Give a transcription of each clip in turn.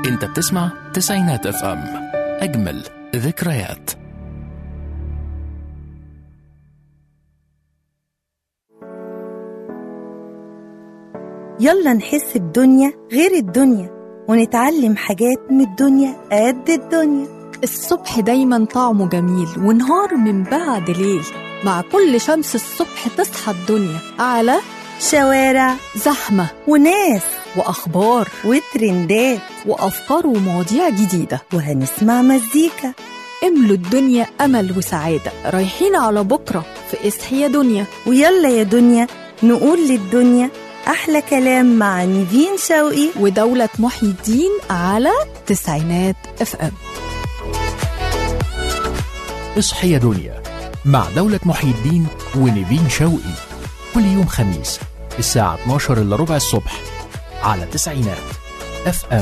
انت بتسمع تسعينات اف ام اجمل ذكريات يلا نحس بدنيا غير الدنيا ونتعلم حاجات من الدنيا قد الدنيا الصبح دايما طعمه جميل ونهار من بعد ليل مع كل شمس الصبح تصحى الدنيا على شوارع زحمة وناس وأخبار وترندات وأفكار ومواضيع جديدة وهنسمع مزيكا املوا الدنيا أمل وسعادة رايحين على بكرة في اصحي يا دنيا ويلا يا دنيا نقول للدنا أحلى كلام مع نيفين شوقي ودولة محي الدين على تسعينات اف ام اصحي يا دنيا مع دولة محي الدين ونيفين شوقي كل يوم خميس الساعة 12 إلا ربع الصبح على تسعينات اف ام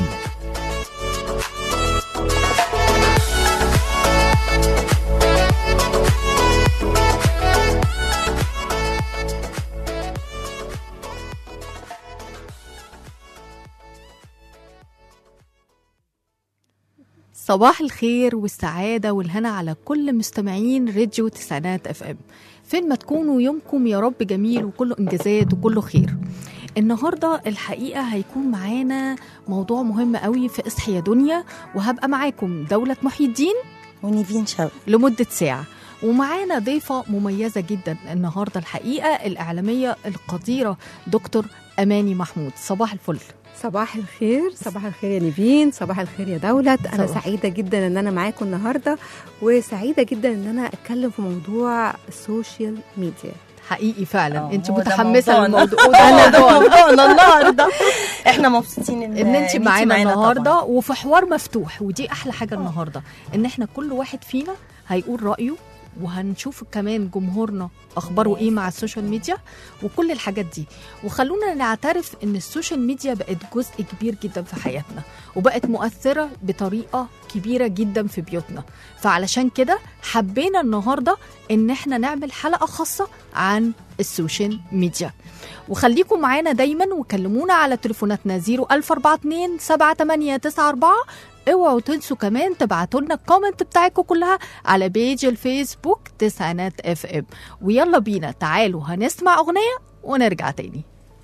صباح الخير والسعادة والهنا على كل مستمعين راديو تسعينات اف ام فين ما تكونوا يومكم يا رب جميل وكله انجازات وكله خير النهاردة الحقيقة هيكون معانا موضوع مهم قوي في اصحي يا دنيا وهبقى معاكم دولة محي الدين ونيفين شوقي لمدة ساعة ومعانا ضيفة مميزة جدا النهاردة الحقيقة الإعلامية القديرة دكتور أماني محمود صباح الفل صباح الخير صباح الخير يا نيفين صباح الخير يا دولت انا صباح. سعيده جدا ان انا معاكم النهارده وسعيده جدا ان انا اتكلم في موضوع السوشيال ميديا حقيقي فعلا آه، انت هو ده متحمسة موضوعنا. للموضوع وده أنا ده موضوعنا. موضوعنا النهارده احنا مبسوطين ان ان انت معانا طبعاً. النهارده وفي حوار مفتوح ودي احلى حاجه النهارده ان احنا كل واحد فينا هيقول رايه وهنشوف كمان جمهورنا اخباره ايه مع السوشيال ميديا وكل الحاجات دي وخلونا نعترف ان السوشيال ميديا بقت جزء كبير جدا في حياتنا وبقت مؤثره بطريقه كبيره جدا في بيوتنا فعلشان كده حبينا النهارده ان احنا نعمل حلقه خاصه عن السوشيال ميديا وخليكم معانا دايما وكلمونا على تليفوناتنا 01042 7894 اوعوا تنسوا كمان تبعتوا لنا الكومنت بتاعتكم كلها على بيج الفيسبوك تسعينات اف ام ويلا بينا تعالوا هنسمع اغنيه ونرجع تاني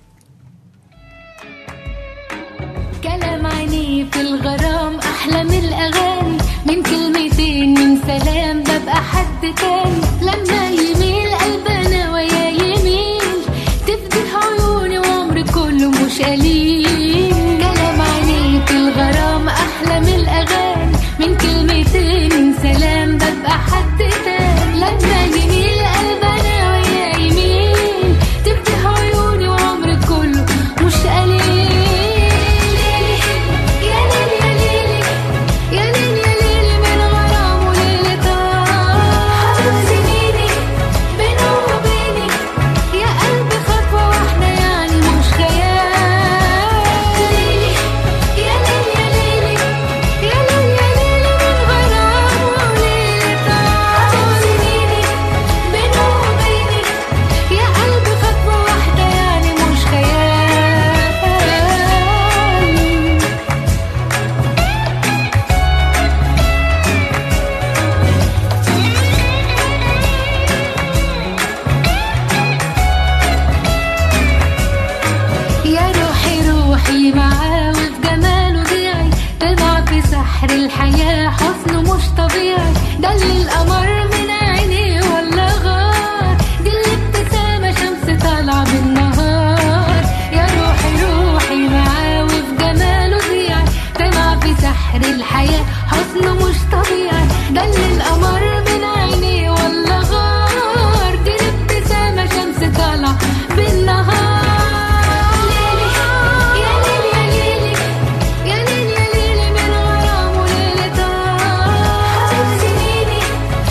كلام عينيه في الغرام احلى من الاغاني من كلمتين من سلام ببقى حد تاني لما يميل قلبنا ويا يميل تفتح عيوني وعمري كله مش قليل كلام عينيه في الغرام احلى من الاغاني من كلمتين من سلام ببقى حد تاني لما يميل قلبنا ويا يميل تفتح عيوني وعمري كله مش قليل يا ليل يا ليل يا ليل يا ليل من غرام وليلة حبيب سنيني بينه وبيني يا قلبي خطوة واحدة يعني مش خيال يا ليل يا ليل يا ليل يا ليل من غرام وليلة حبيب سنيني بينه وبيني يا قلبي خطوة واحدة يعني مش خيال يا روحي روحي معاه وفي جماله ضيعي طلع في سحر الحياة حسنه مش طبيعي ده اللي القمر من عينيه ولا غار دي الابتسامة شمس طالعة بالنهار يا روحي روحي معاه وفي جماله ضيعي طلع في سحر الحياة حسنه مش طبيعي ده اللي القمر من عينيه ولا غار دي الابتسامة شمس طالعة بالنهار ليلي يا ليلي يا ليلي يا ليلي يا ليلي من غرام وليلة حبيب سنيني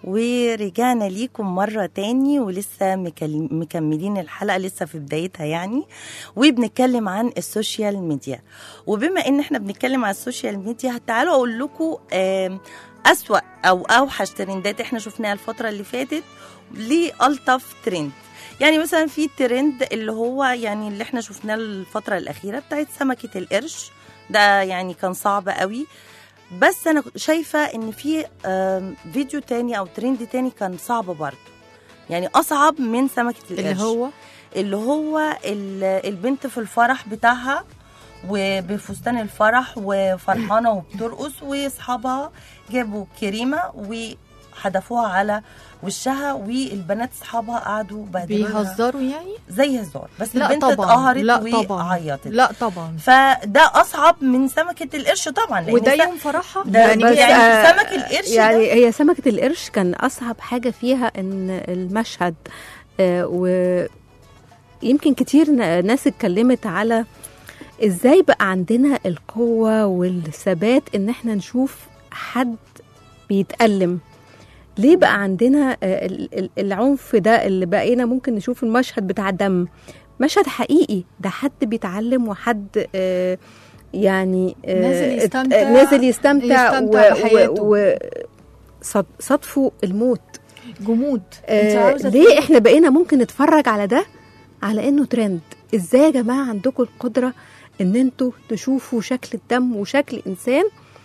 ورجعنا ليكم مرة تاني ولسه مكل- مكملين الحلقة لسه في بدايتها يعني وبنتكلم عن السوشيال ميديا وبما ان احنا بنتكلم عن السوشيال ميديا تعالوا اقول لكم آم، أسوأ أو أوحش ترندات احنا شفناها الفترة اللي فاتت لألطف ترند يعني مثلا في ترند اللي هو يعني اللي احنا شفناه الفترة الأخيرة بتاعت سمكة القرش ده يعني كان صعب قوي بس أنا شايفة إن في آم، فيديو تاني أو ترند تاني كان صعب برضه يعني أصعب من سمكة القرش اللي هو اللي هو ال- البنت في الفرح بتاعها وبفستان الفرح وفرحانه وبترقص واصحابها جابوا كريمه وحدفوها على وشها والبنات اصحابها قعدوا بهدلوها بيهزروا يعني زي هزار بس لا البنت طبعا اتقهرت لا طبعا وعيطت لا طبعا فده اصعب من سمكه القرش طبعا لأن وده س- يوم فرحها ده يعني بس يعني آه، سمك القرش يعني ده هي سمكة القرش كان أصعب حاجة فيها إن المشهد آه، ويمكن كتير ن- ناس اتكلمت على إزاي بقى عندنا القوة والثبات إن إحنا نشوف حد بيتألم ليه بقى عندنا آه، ال- ال- العنف ده اللي بقينا ممكن نشوف المشهد بتاع الدم مشهد حقيقي ده حد بيتعلم وحد آه، يعني آه، نازل ات- يستمتع- نازل يستمتع, يستمتع بحياته. و صد- صدفوا الموت جمود انت آه عاوزه ليه احنا بقينا ممكن نتفرج على ده على انه ترند ازاي يا جماعه عندكم القدره ان انتوا تشوفوا شكل الدم وشكل انسان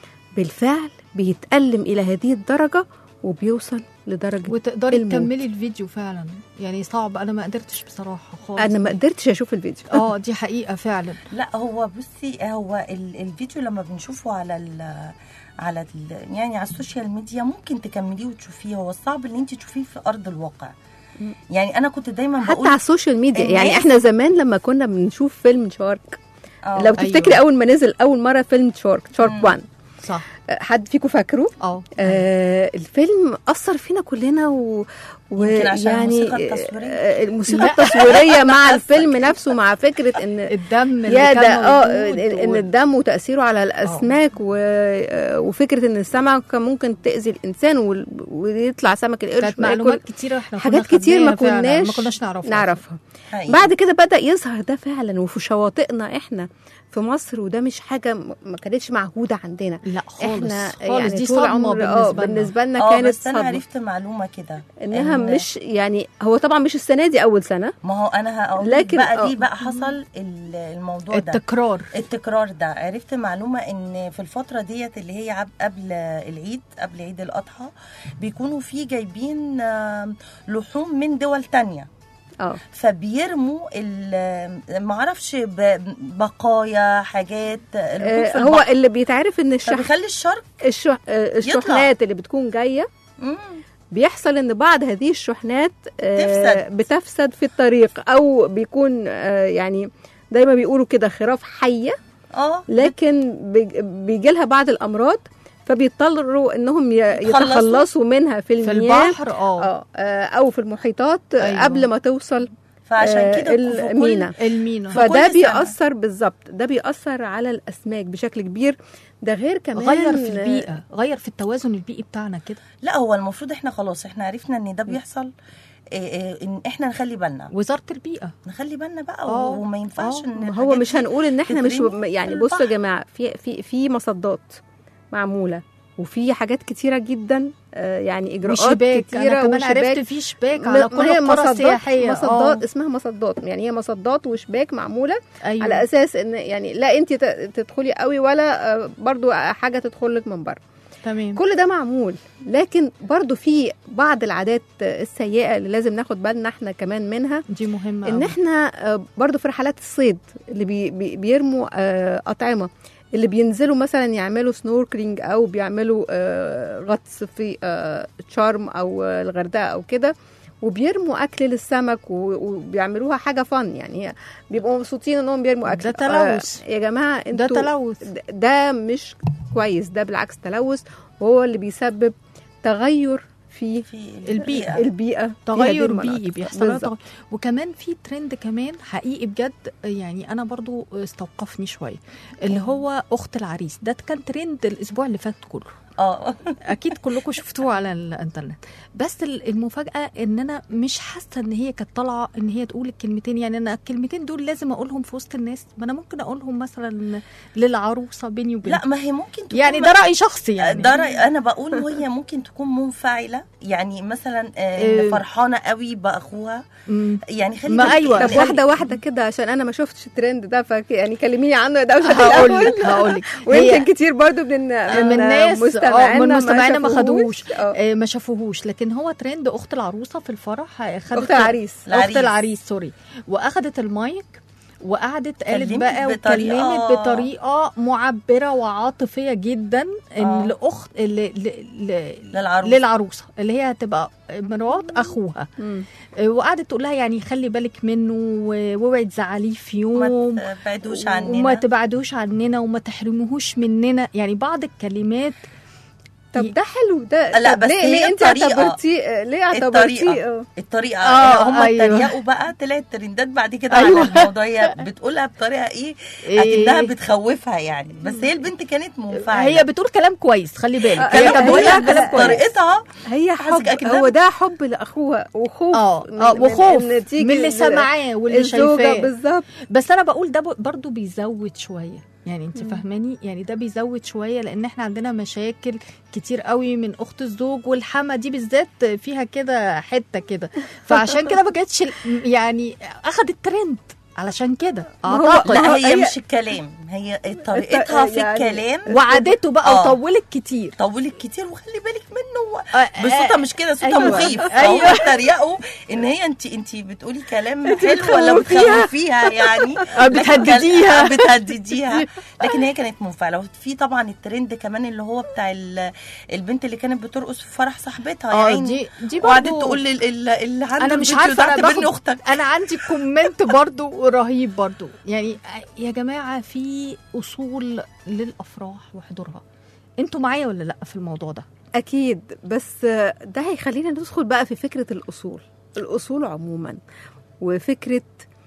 بالفعل بيتألم الى هذه الدرجه وبيوصل لدرجه وتقدري الموت. تكملي الفيديو فعلا يعني صعب انا ما قدرتش بصراحه خالص انا ما قدرتش اشوف الفيديو اه دي حقيقه فعلا لا هو بصي هو ال- الفيديو لما بنشوفه على ال على ال يعني على السوشيال ميديا ممكن تكمليه وتشوفيه هو الصعب ان انت تشوفيه في ارض الواقع يعني انا كنت دايما حتى بقول على السوشيال ميديا يعني الناس- احنا زمان لما كنا بنشوف فيلم شارك آه، لو تفتكري أيوة. اول ما نزل اول مره فيلم شارك شارك مم. 1 صح حد فيكم فاكره اه آه الفيلم اثر فينا كلنا و يمكن عشان ويعني الموسيقى التصويرية. آه، الموسيقى لا. التصويريه مع الفيلم نفسه مع فكره ان الدم اللي يا ده كان اه موجود ان و- الدم وتاثيره على الاسماك و... آه، وفكره ان السمكه ممكن تاذي الانسان وال- ويطلع سمك القرش كانت وياكل معلومات كتيره احنا كنا حاجات كتير ما خدناها فعلاً، كناش ما كناش نعرفها نعرفها حقيقي. بعد كده بدا يظهر ده فعلا وفي شواطئنا احنا في مصر وده مش حاجه م- ما كانتش معهوده عندنا لا خالص احنا خالص يعني دي طول صدمه عمر اه بالنسبه لنا بالنسبه لنا اه كانت بس انا صدمه عرفت معلومه كده انها إن- مش يعني هو طبعا مش السنه دي اول سنه ما هو انا هقول لكن- لكن بقى آه. ليه بقى حصل ال- الموضوع ده التكرار التكرار ده عرفت معلومة ان في الفترة ديت اللي هي عب- قبل العيد قبل عيد الأضحى بيكونوا في جايبين آم، لحوم من دول تانية اه فبيرموا ال- معرفش ب- بقايا حاجات الوقود في آه، هو البحر. اللي بيتعرف ان الشح... فبيخلي الشرق الشح... آه، الشحنات اللي بتكون جايه مم. بيحصل ان بعض هذه الشحنات آه، تفسد. بتفسد في الطريق او بيكون آه، يعني دايما بيقولوا كده خراف حيه اه لكن بيجي لها بعض الامراض فبيضطروا انهم ي- يتخلصوا يتخلصوا منها في في المياه البحر اه اه آه، او في المحيطات أيوة. أيوة. قبل ما توصل فعشان آه، كده في كل- المينا المينا ف- كل فده سنة. بيأثر بالظبط ده بيأثر على الأسماك بشكل كبير ده غير كمان غير في البيئه غير في التوازن البيئي بتاعنا كده لا هو المفروض احنا خلاص احنا عرفنا ان ده بيحصل إيه إيه ان احنا نخلي بالنا وزاره البيئه نخلي بالنا بقى آه. وما ينفعش آه. ان ما هو الحاجات مش دي هنقول ان احنا مش تترمي يعني في بصوا يا البحر. جماعه في في في مصدات معموله وفي حاجات كتيره جدا آه، يعني اجراءات وشباك كتيره انا كمان وشباك. عرفت في شباك ما- على ما كل هي القرى مصدات السياحيه مصدات آه. اسمها مصدات يعني هي مصدات وشباك معموله أيوة. على اساس ان يعني لا انت ت- تدخلي قوي ولا آه، برضو حاجه تدخل لك من بره تمام كل ده معمول لكن برضو في بعض العادات السيئه اللي لازم ناخد بالنا احنا كمان منها دي مهمه ان أوي. احنا آه، برضو في رحلات الصيد اللي بي بي بيرموا آه، اطعمه اللي بينزلوا مثلا يعملوا سنوركلينج او بيعملوا آه، غطس في آه، شرم او آه، الغردقه او كده وبيرموا اكل للسمك و- وبيعملوها حاجه فن يعني هي بيبقوا مبسوطين انهم بيرموا اكل ده تلوث. آه، يا جماعه ده انتوا تلوث د- ده مش كويس ده بالعكس تلوث وهو اللي بيسبب تغير في في البيئة. البيئه في هذه تغير المناطق. بيئي بيحصل لها بالظبط. تغير. وكمان في ترند كمان حقيقي بجد يعني انا برضو استوقفني شويه اللي هو اخت العريس ده كان ترند الاسبوع اللي فات كله اه اكيد كلكم شفتوه على الانترنت بس ال- المفاجاه ان انا مش حاسه ان هي كانت طالعه ان هي تقول الكلمتين يعني انا الكلمتين دول لازم اقولهم في وسط الناس ما انا ممكن اقولهم مثلا للعروسه بيني وبينها لا ما هي ممكن تكون يعني ده راي شخصي يعني ده رأي انا بقول وهي ممكن تكون منفعله يعني مثلا آه، إيه. فرحانه قوي باخوها مم. يعني خلي ما بالك- أيوة. طب خلي- واحده واحده كده عشان انا ما شفتش الترند ده ف يعني كلميني عنه يا دوله هقول الأول. لك هقول لك ويمكن كتير برضو من من الناس اه من مستمعينا ما شافوهوش. خدوهوش اه. آه، ما شافوهوش لكن هو ترند اخت العروسه في الفرح آه، خدت اخت العريس العريس. اخت العريس سوري واخدت المايك وقعدت قالت كلمت بقى بطريقة- وكلمت بطريقه معبره وعاطفيه جدا ان آه. لاخت ل... ل... ل... للعروسه للعروسه اللي هي هتبقى مرات اخوها مم. آه، وقعدت تقول لها يعني خلي بالك منه و- واوعي تزعليه في يوم ما تبعدوش وما عننا تبعدوش عننا وما تحرموهوش مننا يعني بعض الكلمات طب ده حلو ده لا، طب بس ليه, هي ليه انت الطريقة. اعتبرتيه ليه اعتبرتيه الطريقة. اه. الطريقه آه، هم أيوة. اتريقوا بقى طلعت ترندات بعد كده أيوة. على الموضوع هي بتقولها بطريقه ايه إيه. اكنها بتخوفها يعني بس هي البنت كانت منفعله هي بتقول كلام كويس خلي بالك آه، هي هي- كانت بقول بتقول لك كلام كويس طريقتها هي حاسك حب أكنها هو بت- ده حب لاخوها وخوف اه من- اه من وخوف إن تيجي من اللي ال- سامعاه واللي الزوجه شايفاه بالظبط بس انا بقول ده ب- برضو بيزود شويه يعني انت فاهماني يعني ده بيزود شويه لان احنا عندنا مشاكل كتير قوي من اخت الزوج والحما دي بالذات فيها كده حته كده فعشان كده ما كانتش ال- يعني اخدت ترند علشان كده ما هو- اعتقد لا هي هي- مش الكلام هي طريقتها في يعني- الكلام وعدته بقى آه. وطولت كتير طولت كتير وخلي بالك منه آه، بس صوتها مش كده صوتها أيوة. مخيف أيوة. أيوة. اتريقوا ان هي انت انت بتقولي كلام أنت حلو ولا بتخوفيها. بتخوفيها يعني آه، بتهدديها. لكن- آه، بتهدديها لكن هي كانت منفعله وفي طبعا الترند كمان اللي هو بتاع ال- البنت اللي كانت بترقص في فرح صاحبتها يا اه عيني دي دي وقعدت برضو تقول لل- ال- اللي عنده انا مش الفيديو عارفه ده انا اعتبرني باخد اختك انا عندي كومنت برضو رهيب برضو يعني يا جماعه في اصول للافراح وحضورها انتوا معايا ولا لا في الموضوع ده اكيد بس ده هيخلينا ندخل بقى في فكره الاصول الاصول عموما وفكره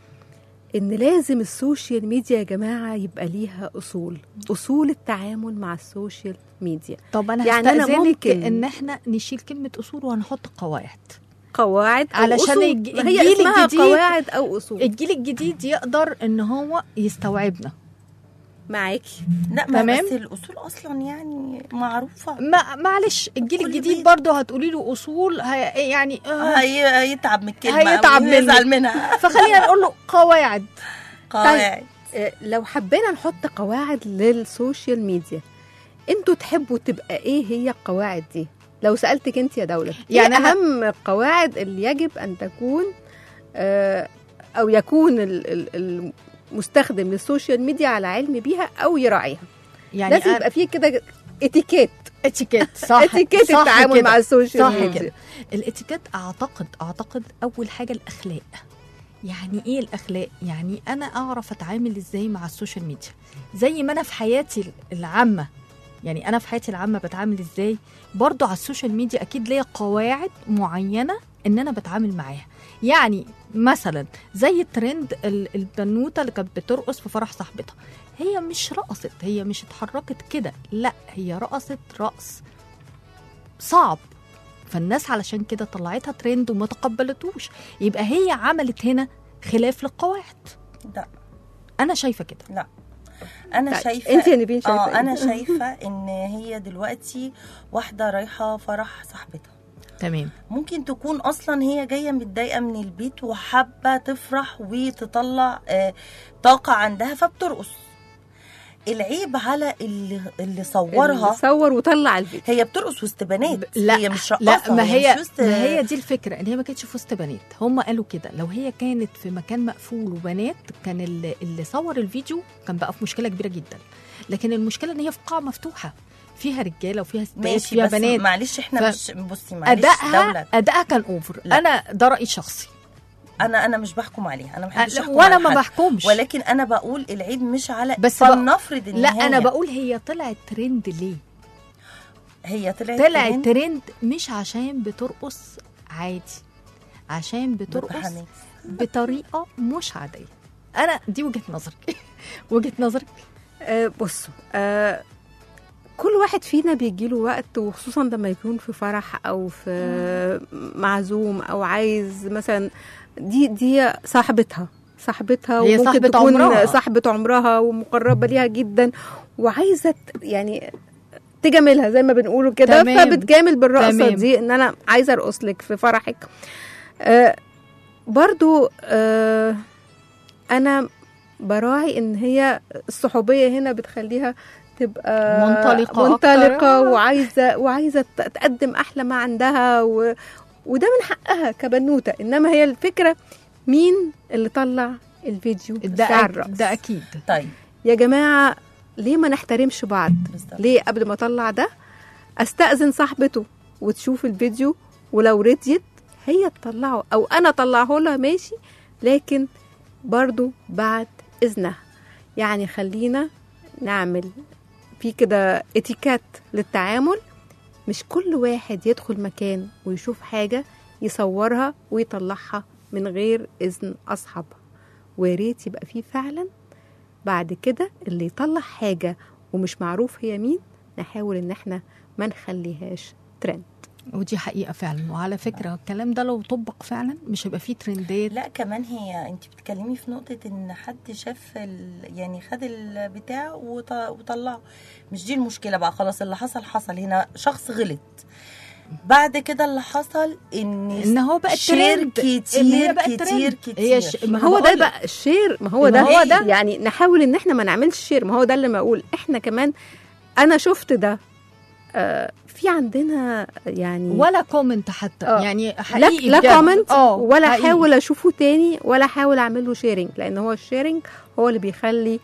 ان لازم السوشيال ميديا يا جماعه يبقى ليها اصول اصول التعامل مع السوشيال ميديا طب انا يعني أنا هستأذنك ممكن- ان احنا نشيل كلمه اصول وهنحط قواعد قواعد أو علشان أصول. الج- هي الجيل اسمها الجديد- قواعد او اصول الجيل الجديد يقدر ان هو يستوعبنا معاكي لا ما تمام. بس الاصول اصلا يعني معروفه ما معلش الجيل كل الجديد بيت. برضه هتقولي له اصول هي يعني آه هي- هيتعب من الكلمه هيتعب أوي، يزعل منك. منها فخلينا نقول له قواعد قواعد آه، لو حبينا نحط قواعد للسوشيال ميديا انتوا تحبوا تبقى ايه هي القواعد دي لو سالتك انت يا دوله يعني يعني أنا- اهم القواعد اللي يجب ان تكون آه، او يكون ال- ال- المستخدم للسوشيال ميديا على علم بيها او يراعيها يعني لازم أنا- يبقى فيه كده اتيكيت اتيكيت صح اتيكيت صح التعامل كده. مع السوشيال صح ميديا كده الاتيكيت اعتقد اعتقد اول حاجه الاخلاق يعني ايه الاخلاق يعني انا اعرف اتعامل ازاي مع السوشيال ميديا زي ما انا في حياتي العامه يعني انا في حياتي العامه بتعامل ازاي برضو على السوشيال ميديا اكيد ليا قواعد معينه ان انا بتعامل معاها يعني مثلا زي الترند ال- البنوته اللي كانت بترقص في فرح صاحبتها هي مش رقصت هي مش اتحركت كده لا هي رقصت رقص صعب فالناس علشان كده طلعتها ترند وما تقبلتوش يبقى هي عملت هنا خلاف للقواعد لا انا شايفه كده انا طيب، شايفه انت يا نبيل شايفه اه إيه؟ انا شايفه ان هي دلوقتي واحده رايحه فرح صاحبتها تمام ممكن تكون اصلا هي جايه متضايقه من البيت وحابه تفرح وتطلع آه طاقه عندها فبترقص العيب على اللي اللي صورها صور وطلع الفيديو هي بترقص وسط بنات لا هي مش لا رقاصه ما هي مش وسط ما هي دي الفكره ان هي ما كانتش في وسط بنات هم قالوا كده لو هي كانت في مكان مقفول وبنات كان اللي, اللي صور الفيديو كان بقى في مشكله كبيره جدا لكن المشكله ان هي في قاعه مفتوحه فيها رجاله وفيها ستات ماشي فيها بس بنات معلش احنا ف- مش بصي معلش ادائها دولة ادائها كان اوفر لا. انا ده رايي شخصي انا انا مش بحكم عليها انا ما بحبش لا، احكم وانا على ما حد. بحكمش ولكن انا بقول العيب مش على بس فلنفرض ان لا هي انا بقول هي طلعت ترند ليه هي طلعت طلعت ترند ترند مش عشان بترقص عادي عشان بترقص بحماس. بطريقه مش عاديه انا دي وجهه نظري وجهه نظرك آه بصوا آه كل واحد فينا بيجيله وقت وخصوصا لما يكون في فرح او في معزوم او عايز مثلا دي دي صاحبتها صاحبتها هي وممكن صاحبة تكون عمرها. صاحبة عمرها ومقربة ليها جدا وعايزة ت- يعني تجاملها زي ما بنقوله كده تمام. فبتجامل بالرقصة تمام. دي ان انا عايزة ارقص لك في فرحك آه برضو آه انا براعي ان هي الصحوبيه هنا بتخليها تبقى منطلقة منطلقه أكتر. وعايزه وعايزه ت- تقدم احلى ما عندها و... وده من حقها كبنوته انما هي الفكره مين اللي طلع الفيديو ده بتاع أك- الرقص ده اكيد طيب يا جماعه ليه ما نحترمش بعض بالظبط. ليه قبل ما اطلع ده استاذن صاحبته وتشوف الفيديو ولو رضيت هي تطلعه او انا اطلعه لها ماشي لكن برضو بعد اذنها يعني خلينا نعمل في كده اتيكات للتعامل مش كل واحد يدخل مكان ويشوف حاجة يصورها ويطلعها من غير إذن أصحابها وياريت يبقى فيه فعلا بعد كده اللي يطلع حاجة ومش معروف هي مين نحاول إن احنا ما نخليهاش ترند ودي حقيقه فعلا وعلى فكره الكلام ده لو طبق فعلا مش هيبقى فيه ترندات لا كمان هي انت بتتكلمي في نقطة ان حد شاف ال... يعني خد البتاع وط... وطلعه مش دي المشكلة بقى خلاص اللي حصل حصل هنا شخص غلط بعد كده اللي حصل ان ان هو بقى شير ترند كتير إن هي بقت كتير ترند. كتير هي ش... ما هو ده بقولك. بقى الشير ما هو ما ده هو ده. يعني نحاول ان احنا ما نعملش شير ما هو ده اللي ما اقول احنا كمان انا شفت ده آه في عندنا يعني ولا كومنت حتى آه. يعني لا حقيقي لا بجد. كومنت آه، ولا حقيقي. احاول اشوفه تاني ولا احاول اعمل له شيرنج لان هو الشيرنج هو اللي بيخلي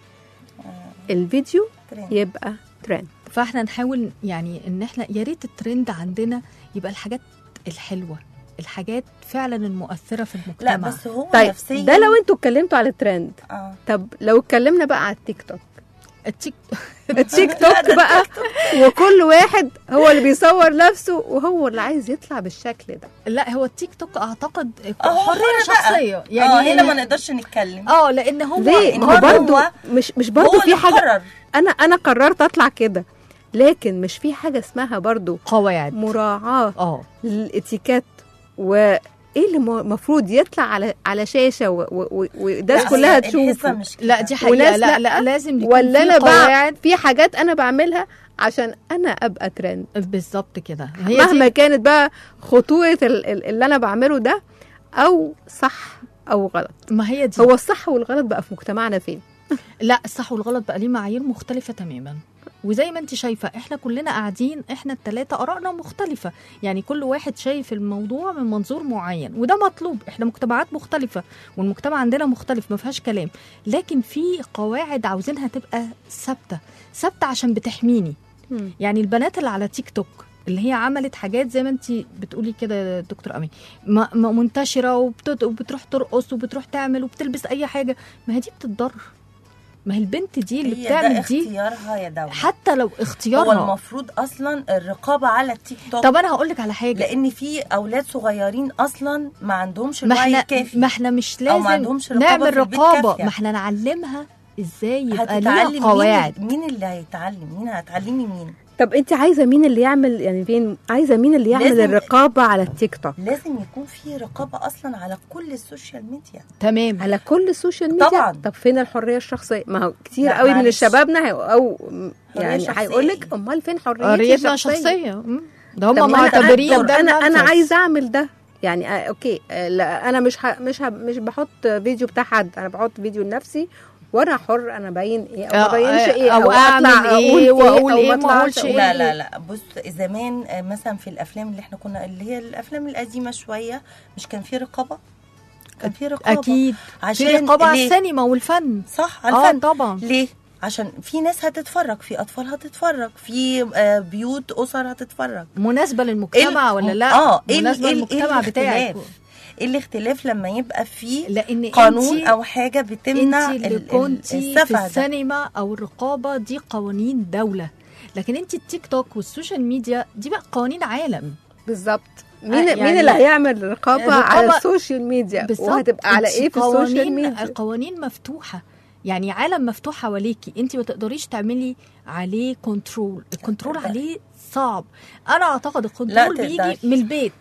الفيديو ترند. يبقى ترند فاحنا نحاول يعني ان احنا يا ريت الترند عندنا يبقى الحاجات الحلوه الحاجات فعلا المؤثره في لا المجتمع بس هو طيب نفسيا ده لو انتوا اتكلمتوا على الترند آه. طب لو اتكلمنا بقى على التيك توك التيك التيك توك بقى وكل واحد هو اللي بيصور نفسه وهو اللي عايز يطلع بالشكل ده لا هو التيك توك اعتقد آه، هو حريه حر بقى. شخصيه يعني اه هنا ما يعني نقدرش نتكلم اه لان هو ليه ما هو برضه برضه هو- مش مش هو برضه في اللي حاجه قرر. انا انا قررت اطلع كده لكن مش في حاجه اسمها برضه قواعد مراعاه اه للاتيكيت وايه اللي المفروض يطلع على على شاشه و- و- و- والناس لا، كلها هي الحسبة تشوفه مش كده. لا دي حقيقه وناس لا, لأ. لا لازم يكون ولا في انا بقى قواعد في حاجات انا بعملها عشان انا ابقى ترند بالظبط كده هي مهما دي كانت بقى خطوره ال- ال- اللي انا بعمله ده او صح او غلط ما هي دي هو الصح والغلط بقى في مجتمعنا فين لا الصح والغلط بقى ليه معايير مختلفة تماما وزي ما انت شايفة احنا كلنا قاعدين احنا التلاتة ارائنا مختلفة يعني كل واحد شايف الموضوع من منظور معين وده مطلوب احنا مجتمعات مختلفة والمجتمع عندنا مختلف ما فيهاش كلام لكن في قواعد عاوزينها تبقى ثابتة ثابتة عشان بتحميني يعني البنات اللي على تيك توك اللي هي عملت حاجات زي ما انت بتقولي كده يا دكتور امين ما ما منتشره وبتت... وبتروح ترقص وبتروح تعمل وبتلبس اي حاجه ما هي دي بتتضر ما هي البنت دي اللي هي ده بتعمل دي اختيارها يا دولة حتى لو هو اختيارها المفروض اصلا الرقابه على التيك توك طب انا هقول لك على حاجه لان في اولاد صغيرين اصلا ما عندهمش ما الوعي احنا الكافي ما احنا مش أو ما لازم عندهمش رقابة نعمل في البيت رقابه كافية. ما احنا نعلمها ازاي يبقى ليها هتتعلم قواعد مين, مين اللي هيتعلم مين هتعلمي مين طب انت عايزه مين اللي يعمل يعني فين عايزه مين اللي يعمل لازم- الرقابه على التيك توك لازم يكون في رقابه اصلا على كل السوشيال ميديا تمام على كل السوشيال ميديا طبعاً. طب فين الحريه الشخصيه ما هو كتير لا، قوي من معلش. الشبابنا هي- او حرية يعني شخصية هيقول لك إيه؟ امال فين حريتي قريتنا الشخصيه شخصيه مم. ده هم طب ما أنا- معتبرين طب ده انا انا نرجس. عايزه اعمل ده يعني آه اوكي آه لا انا مش ه... مش ه... مش بحط فيديو بتاع حد انا بحط فيديو لنفسي وانا حر انا باين ايه او ما آه، بينش آه، ايه أو أطلع أعمل إيه أقول وأقول أو إيه ما ما أطلعش أقولش أقول إيه. لا لا لا بص زمان آه، مثلا في الافلام اللي احنا كنا اللي هي الافلام القديمه شويه مش كان في رقابه كان في رقابه اكيد عشان في رقابه على ليه؟ السينما والفن صح على اه الفن طبعا ليه عشان في ناس هتتفرج في اطفال هتتفرج في آه، بيوت اسر هتتفرج مناسبه للمجتمع إيه ال- ولا لا اه ايه ال- مناسبه إيه ال- للمجتمع إيه بتاعك الاختلاف؟ ايه الاختلاف لما يبقى في لان قانون انتي او حاجه بتمنع انت ال- اللي ال- كنتي في السفه ده السينما او الرقابه دي قوانين دوله لكن انت التيك توك والسوشيال ميديا دي بقى قوانين عالم بالظبط مين آه، مين يعني اللي هيعمل رقابه الرقابة- على السوشيال ميديا بالظبط وهتبقى على انت ايه في السوشيال قوانين- ميديا القوانين مفتوحه يعني عالم مفتوح حواليكي انت ما تقدريش تعملي عليه كنترول الكنترول عليه صعب انا اعتقد الكنترول بيجي تقدرش. من البيت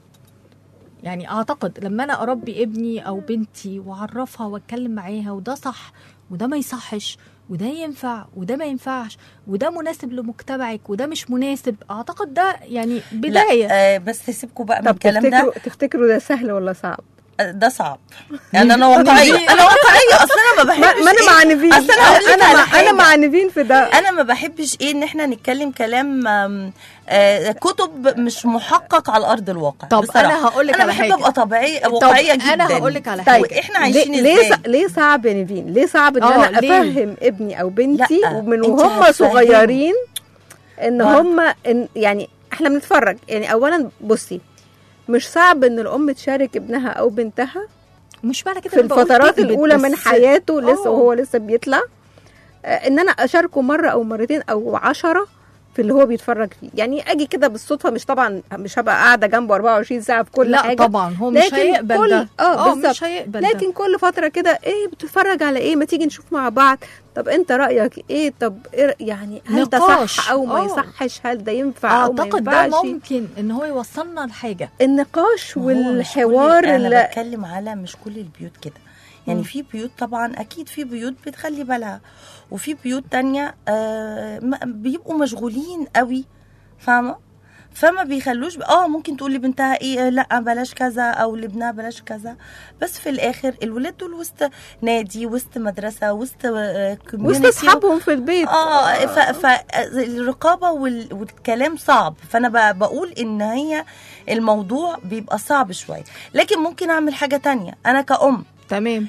يعني اعتقد لما انا اربي ابني او بنتي واعرفها واتكلم معاها وده صح وده ما يصحش وده ينفع وده ما ينفعش وده مناسب لمجتمعك وده مش مناسب اعتقد ده يعني بدايه لا آه بس سيبكم بقى من طب الكلام ده تفتكروا تفتكروا ده سهل ولا صعب؟ آه، ده صعب يعني انا واقعيه انا واقعيه اصلا انا ما ما, بحبش ما انا إيه؟ مع نيفين أصل أنا هقول لك انا على مع انا حاجة. مع نيفين في ده انا ما بحبش ايه ان احنا نتكلم كلام آم، آه كتب مش محقق على ارض الواقع طب بصراحة. أنا هقول لك انا على بحب حاجة. ابقى طبيعيه واقعيه جدا انا هقول لك على طيب، حاجه طيب احنا عايشين ليه ليه, ازاي ص- ليه صعب يا نيفين؟ ليه صعب ان آه، انا ليه؟ افهم ابني او بنتي لا، ومن أنت وهم هتفهمهم. صغيرين ان آه. هم إن يعني احنا بنتفرج يعني اولا بصي مش صعب ان الام تشارك ابنها او بنتها مش معنى كده في أنا بقول الفترات تقلب، الاولى من بس- حياته لسه آه. وهو لسه بيطلع آه، ان انا اشاركه مره او مرتين او عشرة في اللي هو بيتفرج فيه يعني اجي كده بالصدفه مش طبعا مش هبقى قاعده جنبه 24 ساعه في كل لا حاجه طبعا هو مش لكن هيقبل كل- ده آه، بالظبط. مش هيقبل ده. لكن كل فتره كده ايه بتتفرج على ايه ما تيجي نشوف مع بعض طب انت رايك ايه طب إيه يعني هل ده نقاش. صح او ما آه. يصحش هل ده ينفع او ما اعتقد ده ينفعش ممكن ان هو يوصلنا لحاجه النقاش ما هو مش كل- والحوار انا اللي بتكلم على مش كل البيوت كده يعني في بيوت طبعا اكيد في بيوت بتخلي بالها وفي بيوت تانية آه ما- بيبقوا مشغولين قوي فاهمه فما بيخلوش ب... اه ممكن تقول لبنتها ايه آه، لا بلاش كذا او لابنها بلاش كذا بس في الاخر الولاد دول وسط نادي وسط مدرسه وسط آه وسط community. اصحابهم في البيت اه ف... فالرقابه وال... والكلام صعب فانا ب... بقول ان هي الموضوع بيبقى صعب شويه لكن ممكن اعمل حاجه تانية انا كأم تمام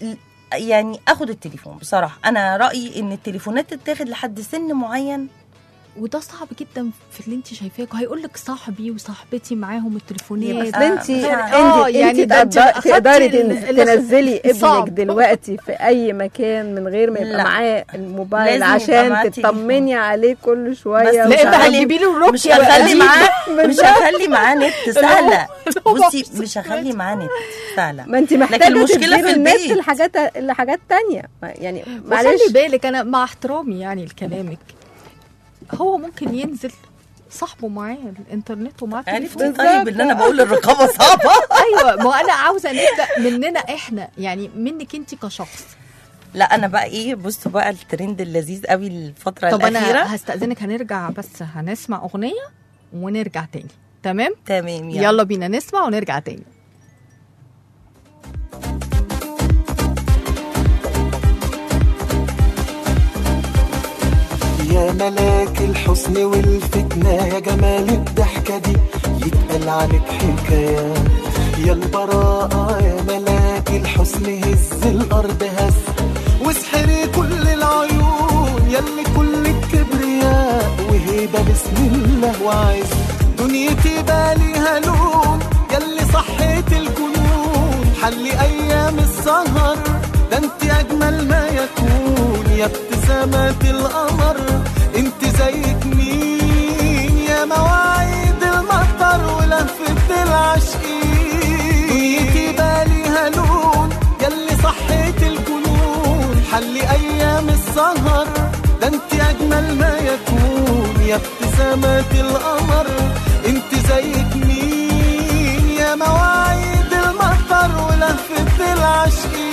يعني اخد التليفون بصراحه انا رايي ان التليفونات تتاخد لحد سن معين وده صعب جدا في اللي انت شايفاه هيقول لك صاحبي وصاحبتي معاهم التليفونات اصل انت آه، انت يعني انت ده انت تقدر- أخدتي تقدري ال- تن- ال- تنزلي ابنك صعب. دلوقتي في اي مكان من غير ما يبقى لا. معاه الموبايل لازم يبقى معاه عشان تطمني عليه كل شويه بس ومش مش لا عارفة- اما هتجيبي له الروكي مش هخلي معاه مش بالظبط. هخلي معاه نت سهله هو بصي مبسوط. مش هخلي معاه نت سهله ما انت لكن محتاجه المشكلة تديله في النت البيت. لحاجات لحاجات تانية ما- يعني معلش معلش بالك انا مع احترامي يعني لكلامك هو ممكن ينزل صاحبه معاه الانترنت ومعاه عرفتي التليفون طيب ان انا بقول الرقابه صعبه ايوه ما هو انا عاوزه نبدا مننا احنا يعني منك انت كشخص لا انا بقى ايه بصوا بقى الترند اللذيذ قوي الفتره طب الاخيره انا هستاذنك هنرجع بس هنسمع اغنيه ونرجع تاني تمام تمام يلا, يلا بينا نسمع ونرجع تاني يا ملاك الحسن والفتنة يا جمال الضحكة دي يتقال عنك حكايات يا البراءة يا ملاك الحسن هز الأرض هز واسحري كل العيون يلي كل الكبرياء وهيبة بسم الله وعز دنيتي باليها لون يلي صحيت الجنون حلي أيام السهر ده انت أجمل ما يكون يا ابتسامات القمر انت زيك مين يا مواعيد المطر ولفة العاشقين دنيتي باليها لون يلي صحيت الجنون حلي ايام السهر ده انت اجمل ما يكون يا ابتسامات القمر انت زيك مين يا مواعيد المطر ولفة العاشقين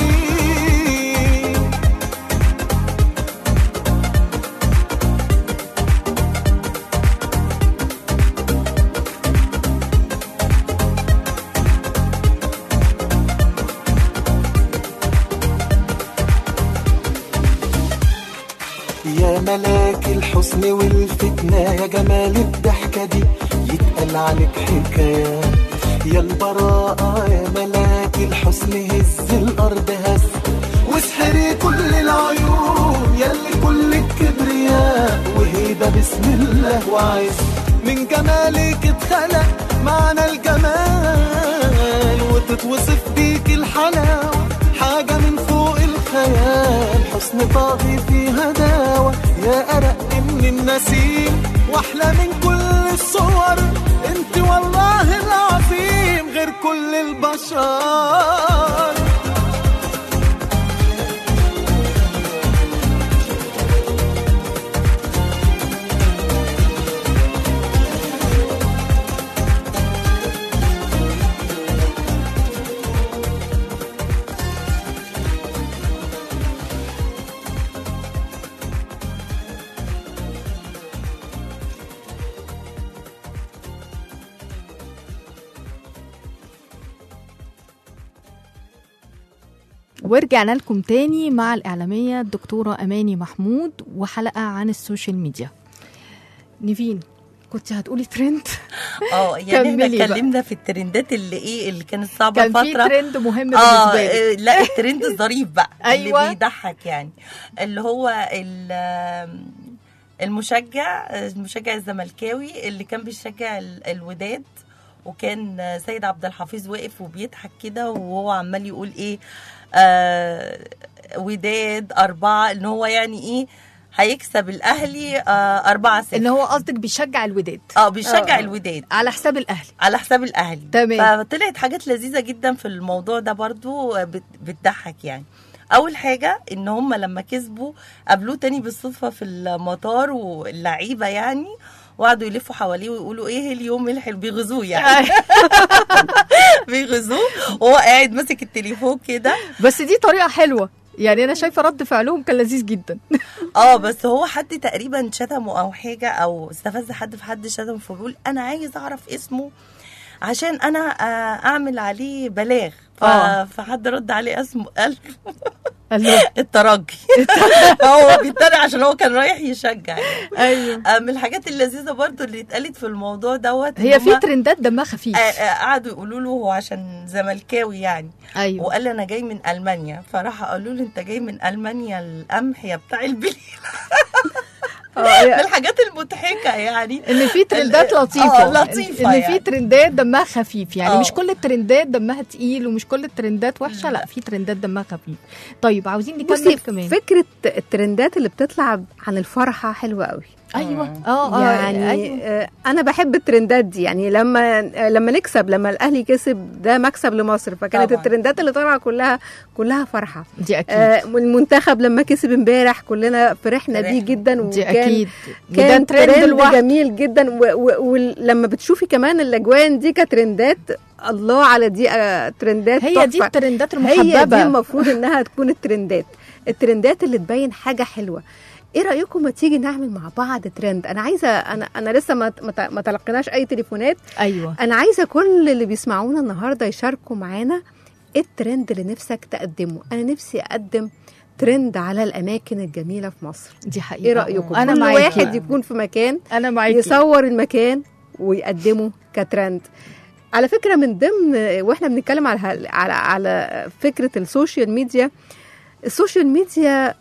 يا ملاك الحسن والفتنة يا جمال الضحكة دي يتقال عنك حكايات يا البراءة يا ملاك الحسن هز الأرض هز واسحري كل العيون يلي كل الكبرياء وهيبة بسم الله وعز من جمالك اتخلق معنى الجمال وتتوصف بيك الحلاوة حاجة من فوق الخيال حسن طاغي في هداوة يا أرق من النسيم وأحلى من كل الصور انت والله العظيم غير كل البشر ورجعنا لكم تاني مع الإعلامية الدكتورة أماني محمود وحلقة عن السوشيال ميديا نيفين كنت هتقولي ترند اه يعني احنا كملي بقى. اتكلمنا في الترندات اللي ايه اللي كانت صعبه كان في فتره ترند مهم اه بالنسبة لي آه، لا الترند الظريف بقى أيوة. اللي بيضحك يعني اللي هو ال- المشجع المشجع الزملكاوي اللي كان بيشجع ال- الوداد وكان سيد عبد الحفيظ واقف وبيضحك كده وهو عمال يقول ايه آه وداد أربعة إن هو يعني إيه هيكسب الأهلي آه أربعة إن صفر هو قصدك بيشجع الوداد اه بيشجع آه. الوداد على حساب الأهلي على حساب الاهلي تمام. فطلعت حاجات لذيذه جدا في الموضوع ده برضو بت- بتضحك يعني اول حاجه ان هم لما كسبوا قابلوه تاني بالصدفه في المطار واللعيبه يعني وقعدوا يلفوا حواليه ويقولوا ايه اليوم الحلو بيغزوه يعني بيغزوه وهو قاعد ماسك التليفون كده بس دي طريقة حلوة يعني أنا شايفة رد فعلهم كان لذيذ جدا اه بس هو حد تقريبا شتمه او حاجه او استفز حد في حد شتمه فبيقول انا عايز اعرف اسمه عشان انا آه، اعمل عليه بلاغ ف- آه. فحد رد عليه اسمه قال قال له الترجي هو بيتريق عشان هو كان رايح يشجع يعني. أيوه آه، من الحاجات اللذيذه برضو اللي اتقالت في الموضوع دوت إن هي في هما، ترندات دمها خفيف آه، آه، قعدوا يقولوا له هو عشان زملكاوي يعني أيوه وقال لي انا جاي من المانيا فراح قالوا له انت جاي من المانيا القمح يا بتاع البليل من الحاجات المضحكه يعني ان في ترندات ال- لطيفه آه، لطيفة ان في يعني. ترندات دمها خفيف يعني آه. مش كل الترندات دمها تقيل ومش كل الترندات وحشه لا في ترندات دمها خفيف طيب عاوزين نكمل بصي كمان فكره الترندات اللي بتطلع عن الفرحه حلوه قوي ايوه اه اه يعني أيوة. آه، انا بحب الترندات دي يعني لما آه، لما نكسب لما الاهلي كسب ده مكسب لمصر فكانت طبعاً. الترندات اللي طالعه كلها كلها فرحه دي اكيد آه، والمنتخب لما كسب امبارح كلنا فرحنا بيه فرحنا. جدا دي وكان اكيد كان وده ترند ترند لوحده جميل جدا و- و- ولما بتشوفي كمان الاجوان دي كترندات الله على دي آه، ترندات هي دي تحفة. الترندات هي دي المحببه المفروض انها تكون الترندات الترندات اللي تبين حاجه حلوه ايه رايكم ما تيجي نعمل مع بعض ترند انا عايزه انا انا لسه ما ما ت- ما تلقيناش اي تليفونات ايوه انا عايزه كل اللي بيسمعونا النهارده يشاركوا معانا ايه الترند اللي نفسك تقدمه انا نفسي اقدم ترند على الاماكن الجميله في مصر دي حقيقه ايه رايكم انا كل معاكي واحد يكون في مكان انا معاكي يصور المكان ويقدمه كترند على فكره من ضمن واحنا بنتكلم على على على فكره السوشيال ميديا السوشيال ميديا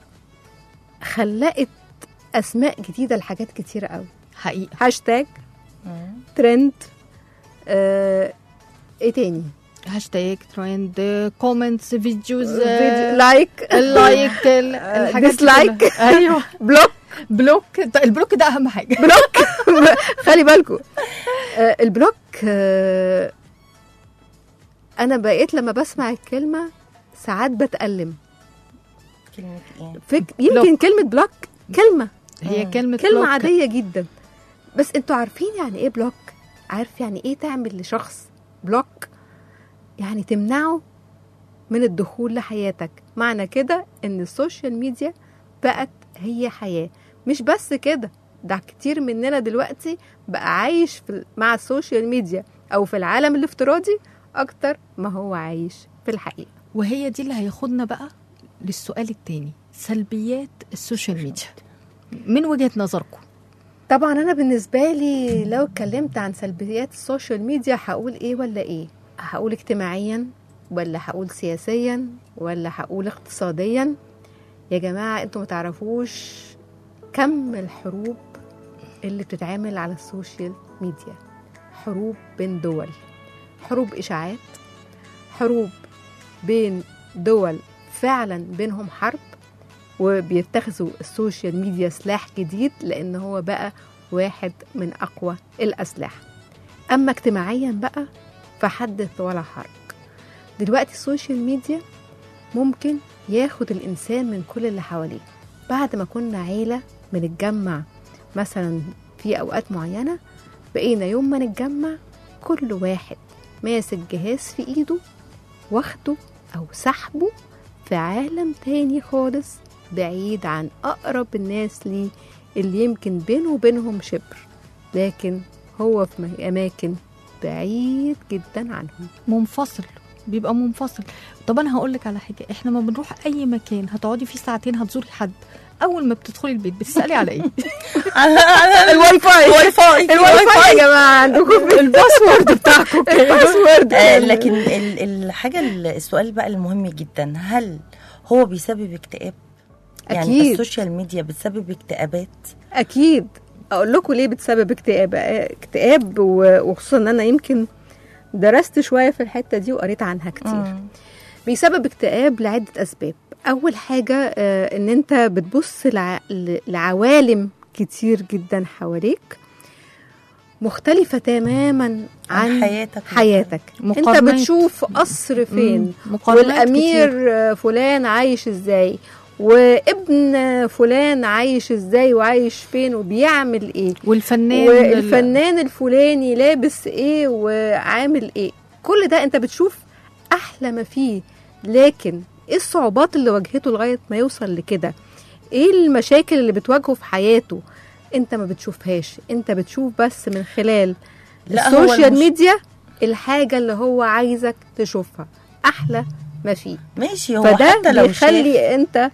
خلقت اسماء جديده لحاجات كتيره قوي حقيقه هاشتاج ترند آه، ايه تاني هاشتاج ترند كومنتس فيديوز فيديو- لايك اللايك ال- الحاجات دي ديسلايك. كلها. ايوه بلوك بلوك البلوك ده اهم حاجه بلوك خلي بالكم آه، البلوك آه، انا بقيت لما بسمع الكلمه ساعات بتألم كلمه ايه فك... يمكن كلمه بلوك كلمه هي كلمه كلمه بلوك. عاديه جدا بس انتوا عارفين يعني ايه بلوك عارف يعني ايه تعمل لشخص بلوك يعني تمنعه من الدخول لحياتك معنى كده ان السوشيال ميديا بقت هي حياه مش بس كده ده كتير مننا دلوقتي بقى عايش في مع السوشيال ميديا او في العالم الافتراضي اكتر ما هو عايش في الحقيقه وهي دي اللي هياخدنا بقى للسؤال التاني سلبيات السوشيال ميديا من وجهة نظركم طبعا انا بالنسبه لي لو اتكلمت عن سلبيات السوشيال ميديا هقول ايه ولا ايه هقول اجتماعيا ولا هقول سياسيا ولا هقول اقتصاديا يا جماعه انتوا ما تعرفوش كم الحروب اللي بتتعمل على السوشيال ميديا حروب بين دول حروب اشاعات حروب بين دول فعلا بينهم حرب وبيتخذوا السوشيال ميديا سلاح جديد لان هو بقى واحد من اقوى الاسلحه اما اجتماعيا بقى فحدث ولا حرج دلوقتي السوشيال ميديا ممكن ياخد الانسان من كل اللي حواليه بعد ما كنا عيله بنتجمع مثلا في اوقات معينه بقينا يوم ما نتجمع كل واحد ماسك جهاز في ايده واخده او سحبه في عالم تاني خالص بعيد عن أقرب الناس ليه اللي يمكن بينه وبينهم شبر لكن هو في م- أماكن بعيد جدا عنهم منفصل بيبقى منفصل طب انا هقول لك على حاجه احنا ما بنروح اي مكان هتقعدي فيه ساعتين هتزوري حد اول ما بتدخلي البيت بتسالي على ايه الواي فاي الواي فاي الواي فاي يا جماعه عندكم الباسورد بتاعكم الباسورد آه، لكن ال- الحاجه ال- السؤال بقى المهم جدا هل هو بيسبب اكتئاب يعني أكيد. السوشيال ميديا بتسبب اكتئابات اكيد اقول لكم ليه بتسبب اكتئاب اكتئاب و- وخصوصا ان انا يمكن درست شويه في الحته دي وقريت عنها كتير مم. بيسبب اكتئاب لعده اسباب اول حاجه آه، ان انت بتبص لع- ل- لعوالم كتير جدا حواليك مختلفة تماما عن عن حياتك حياتك انت مقارنات. بتشوف قصر فين مم، مقارنات والامير كتير. آه، فلان عايش ازاي وابن فلان عايش ازاي وعايش فين وبيعمل ايه والفنان والفنان الفلاني لابس ايه وعامل ايه كل ده انت بتشوف احلى ما فيه لكن ايه الصعوبات اللي واجهته لغايه ما يوصل لكده ايه المشاكل اللي بتواجهه في حياته انت ما بتشوفهاش انت بتشوف بس من خلال لا، هو السوشيال المش- ميديا الحاجه اللي هو عايزك تشوفها احلى ما فيه ماشي هو فده حتى لو بيخلي شاف انت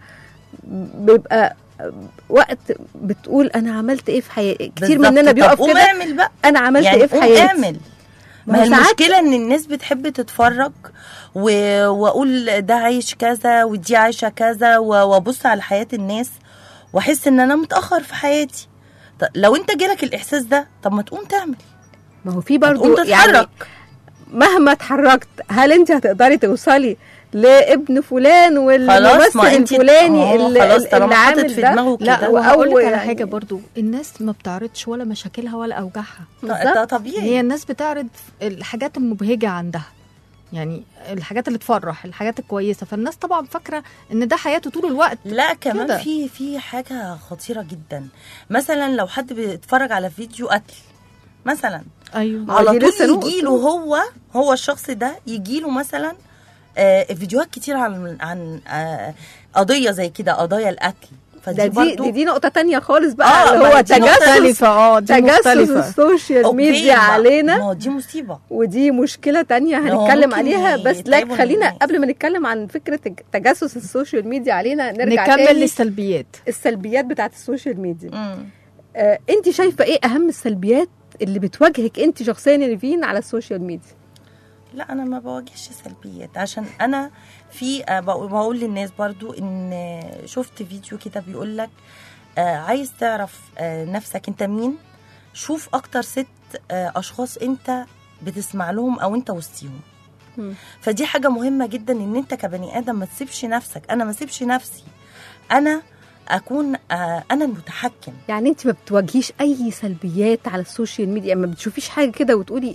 بيبقى وقت بتقول انا عملت ايه في حياتي كتير بالظبط. مننا طب بيقف قوم كده اعمل بقى انا عملت يعني ايه في قوم حياتي اعمل ما ما هي هو ساعات- المشكلة ان الناس بتحب تتفرج و... واقول ده عايش كذا ودي عايشة كذا و... وابص على حياة الناس واحس ان انا متأخر في حياتي طب لو انت جالك الاحساس ده طب ما تقوم تعمل ما هو في تقوم برضو يعني تتحرك مهما اتحركت هل انت هتقدري توصلي لابن فلان خلاص والممثل ما انت الفلاني اللي, خلاص اللي طالما حاطط عامل في ده دماغه لا كده وهقول لك أو على يعني- حاجه برضو الناس ما بتعرضش ولا مشاكلها ولا اوجاعها ده بالظبط. طبيعي هي الناس بتعرض الحاجات المبهجه عندها يعني الحاجات اللي تفرح الحاجات الكويسه فالناس طبعا فاكره ان ده حياته طول الوقت لا كمان كده. في في حاجه خطيره جدا مثلا لو حد بيتفرج على فيديو قتل مثلا ايوه ما هو على دي لسه طول نقطة. يجي له هو هو الشخص ده يجي له مثلا آه فيديوهات كتير عن عن آه قضيه زي كده قضايا القتل ده فدي دي, برضو دي, دي نقطة تانية خالص بقى آه، اللي ما هو هي دي تجسس مختلفه اه دي تجسس مختلفه السوشيال أوكي، ميديا ما- علينا ما هو دي مصيبه ودي مشكلة تانية هو هنتكلم ممكن عليها بس يتعبوا لك خلينا الناس. قبل ما نتكلم عن فكرة الج- تجسس السوشيال ميديا علينا نرجع نكمل تاني للسلبيات السلبيات بتاعت السوشيال ميديا مم. آه انت شايفة ايه اهم السلبيات اللي بتواجهك انت شخصيا يا نيفين على السوشيال ميديا لا انا ما بواجهش سلبيات عشان انا في آه، بقول بقول للناس برضو ان آه، شفت فيديو كده بيقول لك آه، عايز تعرف آه، نفسك انت مين شوف اكتر ست آه، اشخاص انت بتسمع لهم او انت وسطيهم مم. فدي حاجه مهمه جدا ان انت كبني ادم ما تسيبش نفسك انا ما اسيبش نفسي انا اكون آه، انا المتحكم يعني انت ما بتواجهيش اي سلبيات على السوشيال ميديا ما بتشوفيش حاجة كده وتقولي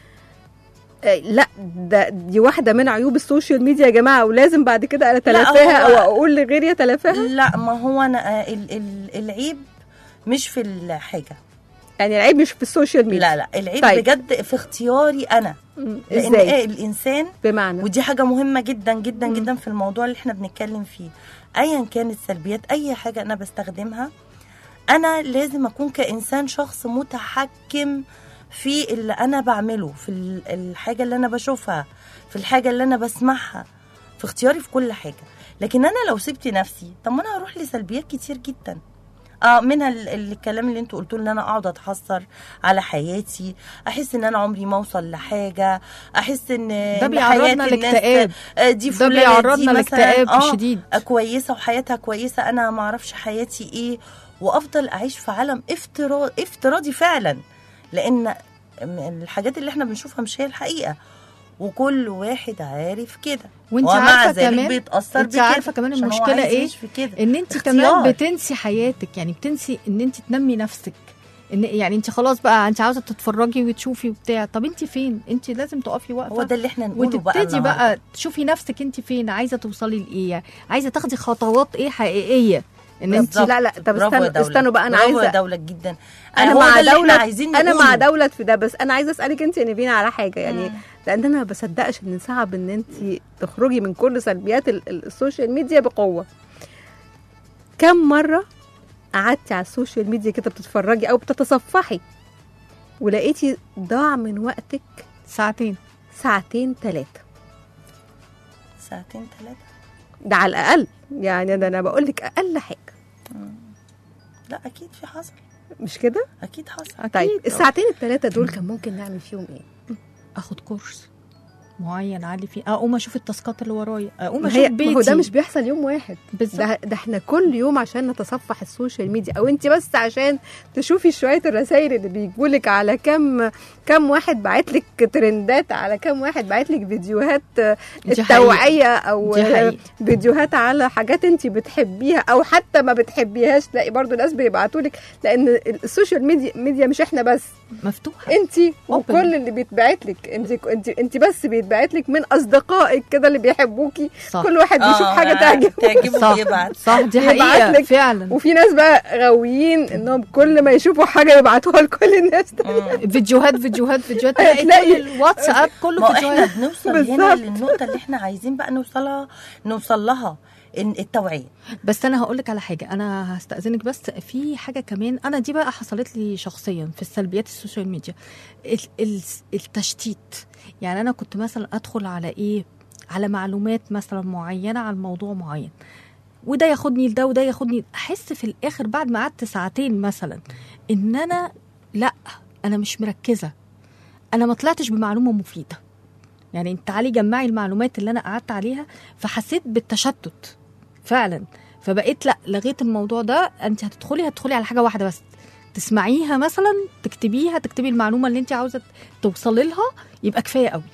آه لا ده دي واحدة من عيوب السوشيال ميديا يا جماعة ولازم بعد كده انا اتلافاها هو- او اقول لغيري يتلافاها لا ما هو انا آه، ال- ال- العيب مش في الحاجه يعني العيب مش في السوشيال ميديا لا لا العيب طيب. طيب. بجد في اختياري انا مم. لان ازاي ايه الانسان بمعنى ودي حاجه مهمه جدا جدا مم. جدا في الموضوع اللي احنا بنتكلم فيه ايا كانت سلبيات اي حاجه انا بستخدمها انا لازم اكون كانسان شخص متحكم في اللي انا بعمله في ال- الحاجه اللي انا بشوفها في الحاجه اللي انا بسمعها في اختياري في كل حاجه لكن انا لو سبت نفسي طب ما انا هروح لسلبيات كتير جدا اه منها ال- ال- الكلام اللي انتوا قلتوا ان انا اقعد اتحسر على حياتي احس ان انا عمري ما اوصل لحاجه احس ان ده إن بيعرضنا حياة الناس- لاكتئاب آه، دي ده فلانة بيعرضنا دي مثلاً، لاكتئاب آه، شديد كويسه وحياتها كويسه انا ما اعرفش حياتي ايه وافضل اعيش في عالم افتراض افتراضي فعلا لان م- الحاجات اللي احنا بنشوفها مش هي الحقيقه وكل واحد عارف كده وانت ومع عارفه ذلك كمان بيتاثر انت بكده عارفه كمان عشان هو المشكله عايز ايه يعيش في كده ان انت اختيار. كمان بتنسي حياتك يعني بتنسي ان انت تنمي نفسك ان يعني انت خلاص بقى انت عاوزه تتفرجي وتشوفي وبتاع طب انت فين انت لازم تقفي هو واقفه ده اللي احنا نقوله بقى وتبتدي النهاردة. بقى تشوفي نفسك انت فين عايزه توصلي لايه عايزه تاخدي خطوات ايه حقيقيه ان انت بالظبط. لا لا طب برافو يا استنوا دولة. استنوا بقى انا برافو يا عايزه دولة جدا انا هو مع ده اللي احنا دولة عايزين انا مع نقوله. دولة في ده بس انا عايزه اسالك انت يا نيفين على حاجه يعني مم. لان انا ما بصدقش ان صعب ان انت تخرجي من كل سلبيات ال- ال- السوشيال ميديا بقوه كم مره قعدتي على السوشيال ميديا كده بتتفرجي او بتتصفحي ولقيتي ضاع من وقتك ساعتين ساعتين ثلاثه ساعتين ثلاثه ده على الاقل يعني ده انا بقول لك اقل حاجه لا اكيد في حصل مش كده اكيد حصل طيب الساعتين الثلاثه دول كان ممكن نعمل فيهم ايه اخد كورس معين عالي فيه اقوم اشوف التاسكات اللي ورايا اقوم ما اشوف هي بيتي ما هو ده مش بيحصل يوم واحد بالظبط ده, ده احنا كل يوم عشان نتصفح السوشيال ميديا او انت بس عشان تشوفي شويه الرسائل اللي بيجولك على كم كم واحد باعت لك ترندات على كم واحد باعت لك فيديوهات آه، دي التوعيه او دي آه، حقيقة. فيديوهات على حاجات انت بتحبيها او حتى ما بتحبيهاش تلاقي برضو ناس بيبعتوا لك لان السوشيال ميديا ميديا مش احنا بس مفتوحه انت وكل اللي بيتبعت لك انت انت انت بس بيتبعت لك من اصدقائك كده اللي بيحبوكي صح كل واحد بيشوف آه، حاجه تعجبه تعجبه صح بيبعت صح دي يبعت حقيقه لك فعلا وفي ناس بقى غاويين انهم كل ما يشوفوا حاجه يبعتوها لكل الناس فيديوهات فيديوهات فيديوهات تلاقي- تلاقي كل الواتساب كله ما هو احنا فيديوهات بنوصل بالظبط. هنا للنقطه اللي احنا عايزين بقى نوصلها نوصل لها إن التوعيه بس انا هقول لك على حاجه انا هستاذنك بس في حاجه كمان انا دي بقى حصلت لي شخصيا في السلبيات السوشيال ميديا ال- ال- التشتيت يعني انا كنت مثلا ادخل على ايه على معلومات مثلا معينه عن موضوع معين وده ياخدني لده وده ياخدني احس في الاخر بعد ما قعدت ساعتين مثلا ان انا لا انا مش مركزه انا ما طلعتش بمعلومه مفيده يعني انت تعالي جمعي المعلومات اللي انا قعدت عليها فحسيت بالتشتت فعلا فبقيت لا لغيت الموضوع ده انت هتدخلي هتدخلي على حاجه واحده بس تسمعيها مثلا تكتبيها تكتبي المعلومه اللي انت عاوزه توصلي لها يبقى كفايه قوي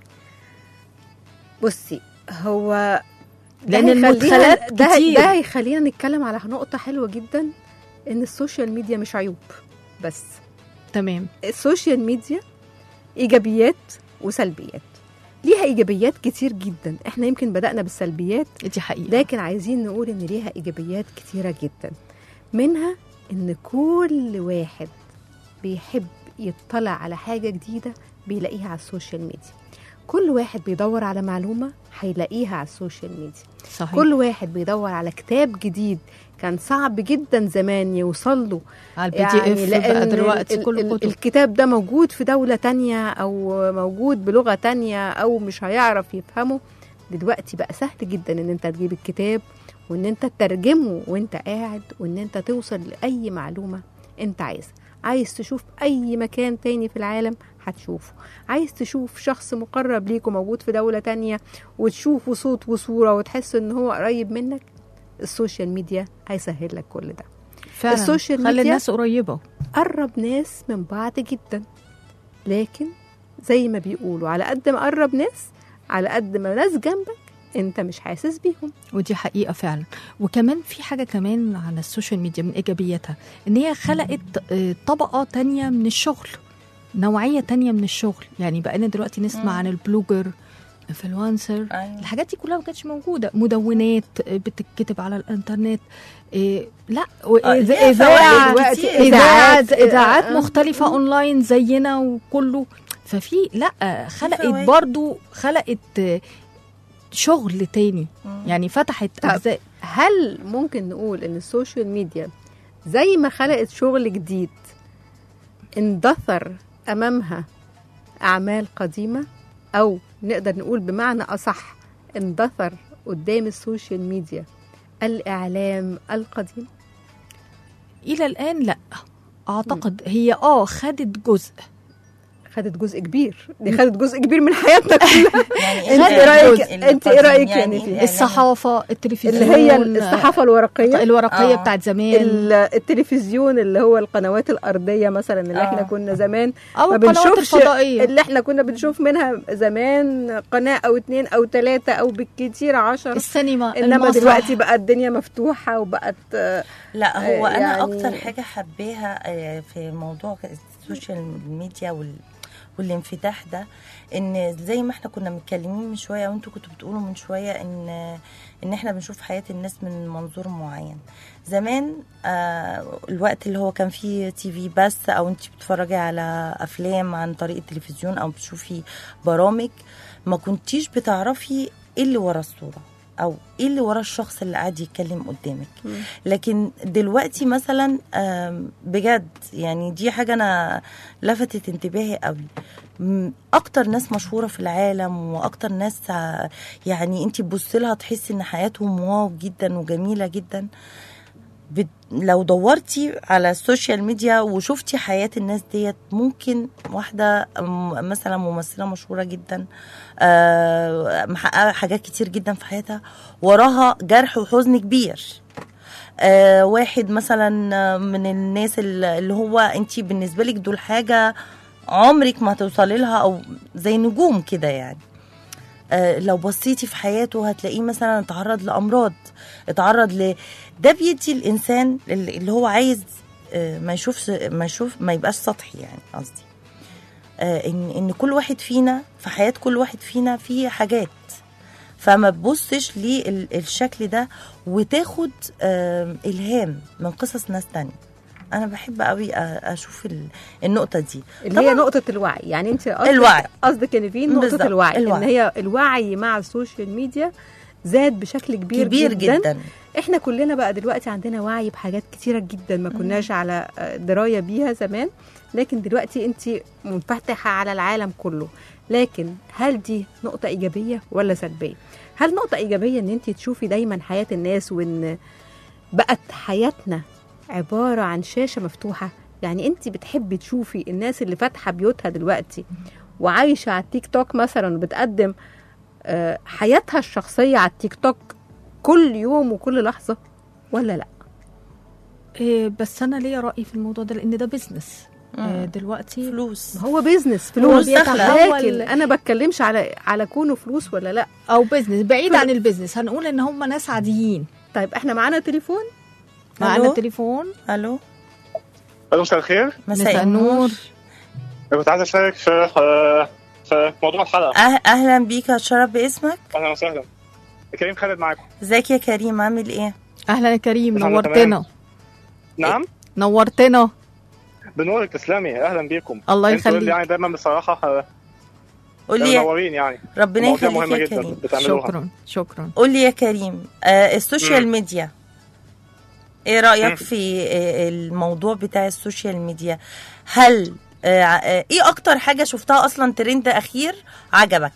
بصي هو ده لأن هيخلينا- المدخلات ده, كتير. ده هيخلينا نتكلم على نقطه حلوه جدا ان السوشيال ميديا مش عيوب بس تمام السوشيال ميديا ايجابيات وسلبيات ليها ايجابيات كتير جدا احنا يمكن بدانا بالسلبيات دي حقيقه لكن عايزين نقول ان ليها ايجابيات كتيره جدا منها ان كل واحد بيحب يطلع على حاجه جديده بيلاقيها على السوشيال ميديا كل واحد بيدور على معلومه هيلاقيها على السوشيال ميديا صحيح كل واحد بيدور على كتاب جديد كان صعب جدا زمان يوصل له على البي دي اف بقى لأن دلوقتي ال- كله ال- كتب الكتاب ده موجود في دولة تانية أو موجود بلغة تانية أو مش هيعرف يفهمه دلوقتي بقى سهل جدا إن أنت تجيب الكتاب وإن أنت تترجمه وأنت قاعد وإن أنت توصل لأي معلومة أنت عايزها عايز تشوف أي مكان تاني في العالم هتشوفه عايز تشوف شخص مقرب ليك وموجود في دولة تانية وتشوفه صوت وصورة وتحس إن هو قريب منك السوشيال ميديا هيسهل لك كل ده فعلا السوشيال خلي ميديا الناس قريبه قرب ناس من بعض جدا لكن زي ما بيقولوا على قد ما قرب ناس على قد ما ناس جنبك انت مش حاسس بيهم ودي حقيقة فعلا وكمان في حاجة كمان على السوشيال ميديا من إيجابياتها إن هي خلقت آه، طبقة تانية من الشغل نوعية تانية من الشغل يعني بقينا دلوقتي نسمع عن البلوجر انفلونسر أيوة. الحاجات دي كلها ما كانتش موجودة مدونات آه، بتتكتب على الانترنت إيه لا آه، ليها فوائد إذاعة دلوقتي كتير. إذاعات، إذاعات إذاعات آه، مختلفة أونلاين زينا وكله ففي لا خلقت فوائد. برضو خلقت آه، شغل تاني يعني فتحت طب. أجزاء هل ممكن نقول ان السوشيال ميديا زي ما خلقت شغل جديد اندثر امامها اعمال قديمه او نقدر نقول بمعنى اصح اندثر قدام السوشيال ميديا الاعلام القديم الى الان لا اعتقد هي اه خدت جزء خدت جزء كبير دي خدت جزء كبير من حياتنا كلها يعني انت إيه ايه رايك الجزء انت ايه رايك القديم؟ يعني إيه فيها الإعلام؟ الصحافه التلفزيون اللي هي الصحافه الورقيه الورقيه آه. بتاعت زمان ال- التلفزيون اللي هو القنوات الارضيه مثلا اللي آه. احنا كنا زمان او ما القنوات بنشوفش الفضائيه اللي احنا كنا بنشوف منها زمان قناه او اتنين او تلاته او بالكتير عشر السينما انما المسرح. دلوقتي بقى الدنيا مفتوحه وبقت آه، لا هو آه، انا يعني- اكتر حاجه حباها آه، في موضوع السوشيال ميديا وال والانفتاح ده ان زي ما احنا كنا متكلمين من شويه وانتوا كنتوا بتقولوا من شويه ان ان احنا بنشوف حياه الناس من منظور معين زمان آه الوقت اللي هو كان فيه تي في بس او انت بتتفرجي على افلام عن طريق التلفزيون او بتشوفي برامج ما كنتيش بتعرفي ايه اللي ورا الصوره او ايه اللي ورا الشخص اللي قاعد يتكلم قدامك لكن دلوقتي مثلا آم، بجد يعني دي حاجه انا لفتت انتباهي قوي م- اكتر ناس مشهوره في العالم واكتر ناس ع- يعني انت تبص لها تحسي ان حياتهم واو جدا وجميله جدا بت... لو دورتي على السوشيال ميديا وشفتي حياة الناس ديت ممكن واحدة م- مثلا ممثلة مشهورة جدا آه، محققة حاجات كتير جدا في حياتها وراها جرح وحزن كبير آه، واحد مثلا آه، من الناس ال- اللي هو انت بالنسبة لك دول حاجة عمرك ما توصلي لها او زي نجوم كده يعني آه، لو بصيتي في حياته هتلاقيه مثلا اتعرض لامراض اتعرض ل ده بيدي الانسان اللي اللي هو عايز آه، ما يشوفش ما يشوف ما يبقاش سطحي يعني قصدي آه، ان ان كل واحد فينا في حياه كل واحد فينا فيه حاجات فما تبصش للشكل ده وتاخد آه، الهام من قصص ناس تانية انا بحب قوي أ- اشوف ال- النقطه دي اللي هي نقطة الوعي يعني انت قصدك الوعي. قصدك ان في نقطة بالظبط، الوعي. الوعي. ان هي الوعي مع السوشيال ميديا زاد بشكل كبير, كبير جدا احنا كلنا بقى دلوقتي عندنا وعي بحاجات كتيرة جدا ما كناش على آه، دراية بيها زمان لكن دلوقتي انت منفتحة على العالم كله لكن هل دي نقطة إيجابية ولا سلبية؟ هل نقطة إيجابية إن أنت تشوفي دايما حياة الناس وإن بقت حياتنا عبارة عن شاشة مفتوحة؟ يعني أنت بتحبي تشوفي الناس اللي فاتحة بيوتها دلوقتي وعايشة على التيك توك مثلا وبتقدم آه، حياتها الشخصية على التيك توك كل يوم وكل لحظة ولا لا؟ إيه بس انا ليا راي في الموضوع ده لان ده بزنس إيه دلوقتي فلوس ما هو بيزنس فلوس فلوس داخلة. لكن انا بتكلمش على على كونه فلوس ولا لا او بزنس بعيد عن البزنس هنقول ان هم ناس عاديين طيب احنا معانا تليفون معانا ألو؟ تليفون الو الو مساء الخير مساء النور كنت عايز اشارك في في موضوع الحلقه أه- اهلا بيك اتشرف باسمك اهلا وسهلا كريم خالد معاكم ازيك يا كريم عامل ايه اهلا يا كريم الحمد لله نورتنا تمام. نعم نورتنا بنورك تسلمي اهلا بيكم الله انتوا اللي يخليك يعني دايما بصراحه آه، قول لي يا- منورين يعني ربنا مواضيع يخليك مهمه يا جدا كريم بتعملوها شكرا شكرا قول لي يا كريم آه السوشيال مم. ميديا ايه رايك مم. في آه الموضوع بتاع السوشيال ميديا هل آه آه، ايه اكتر حاجه شفتها اصلا ترند اخير عجبك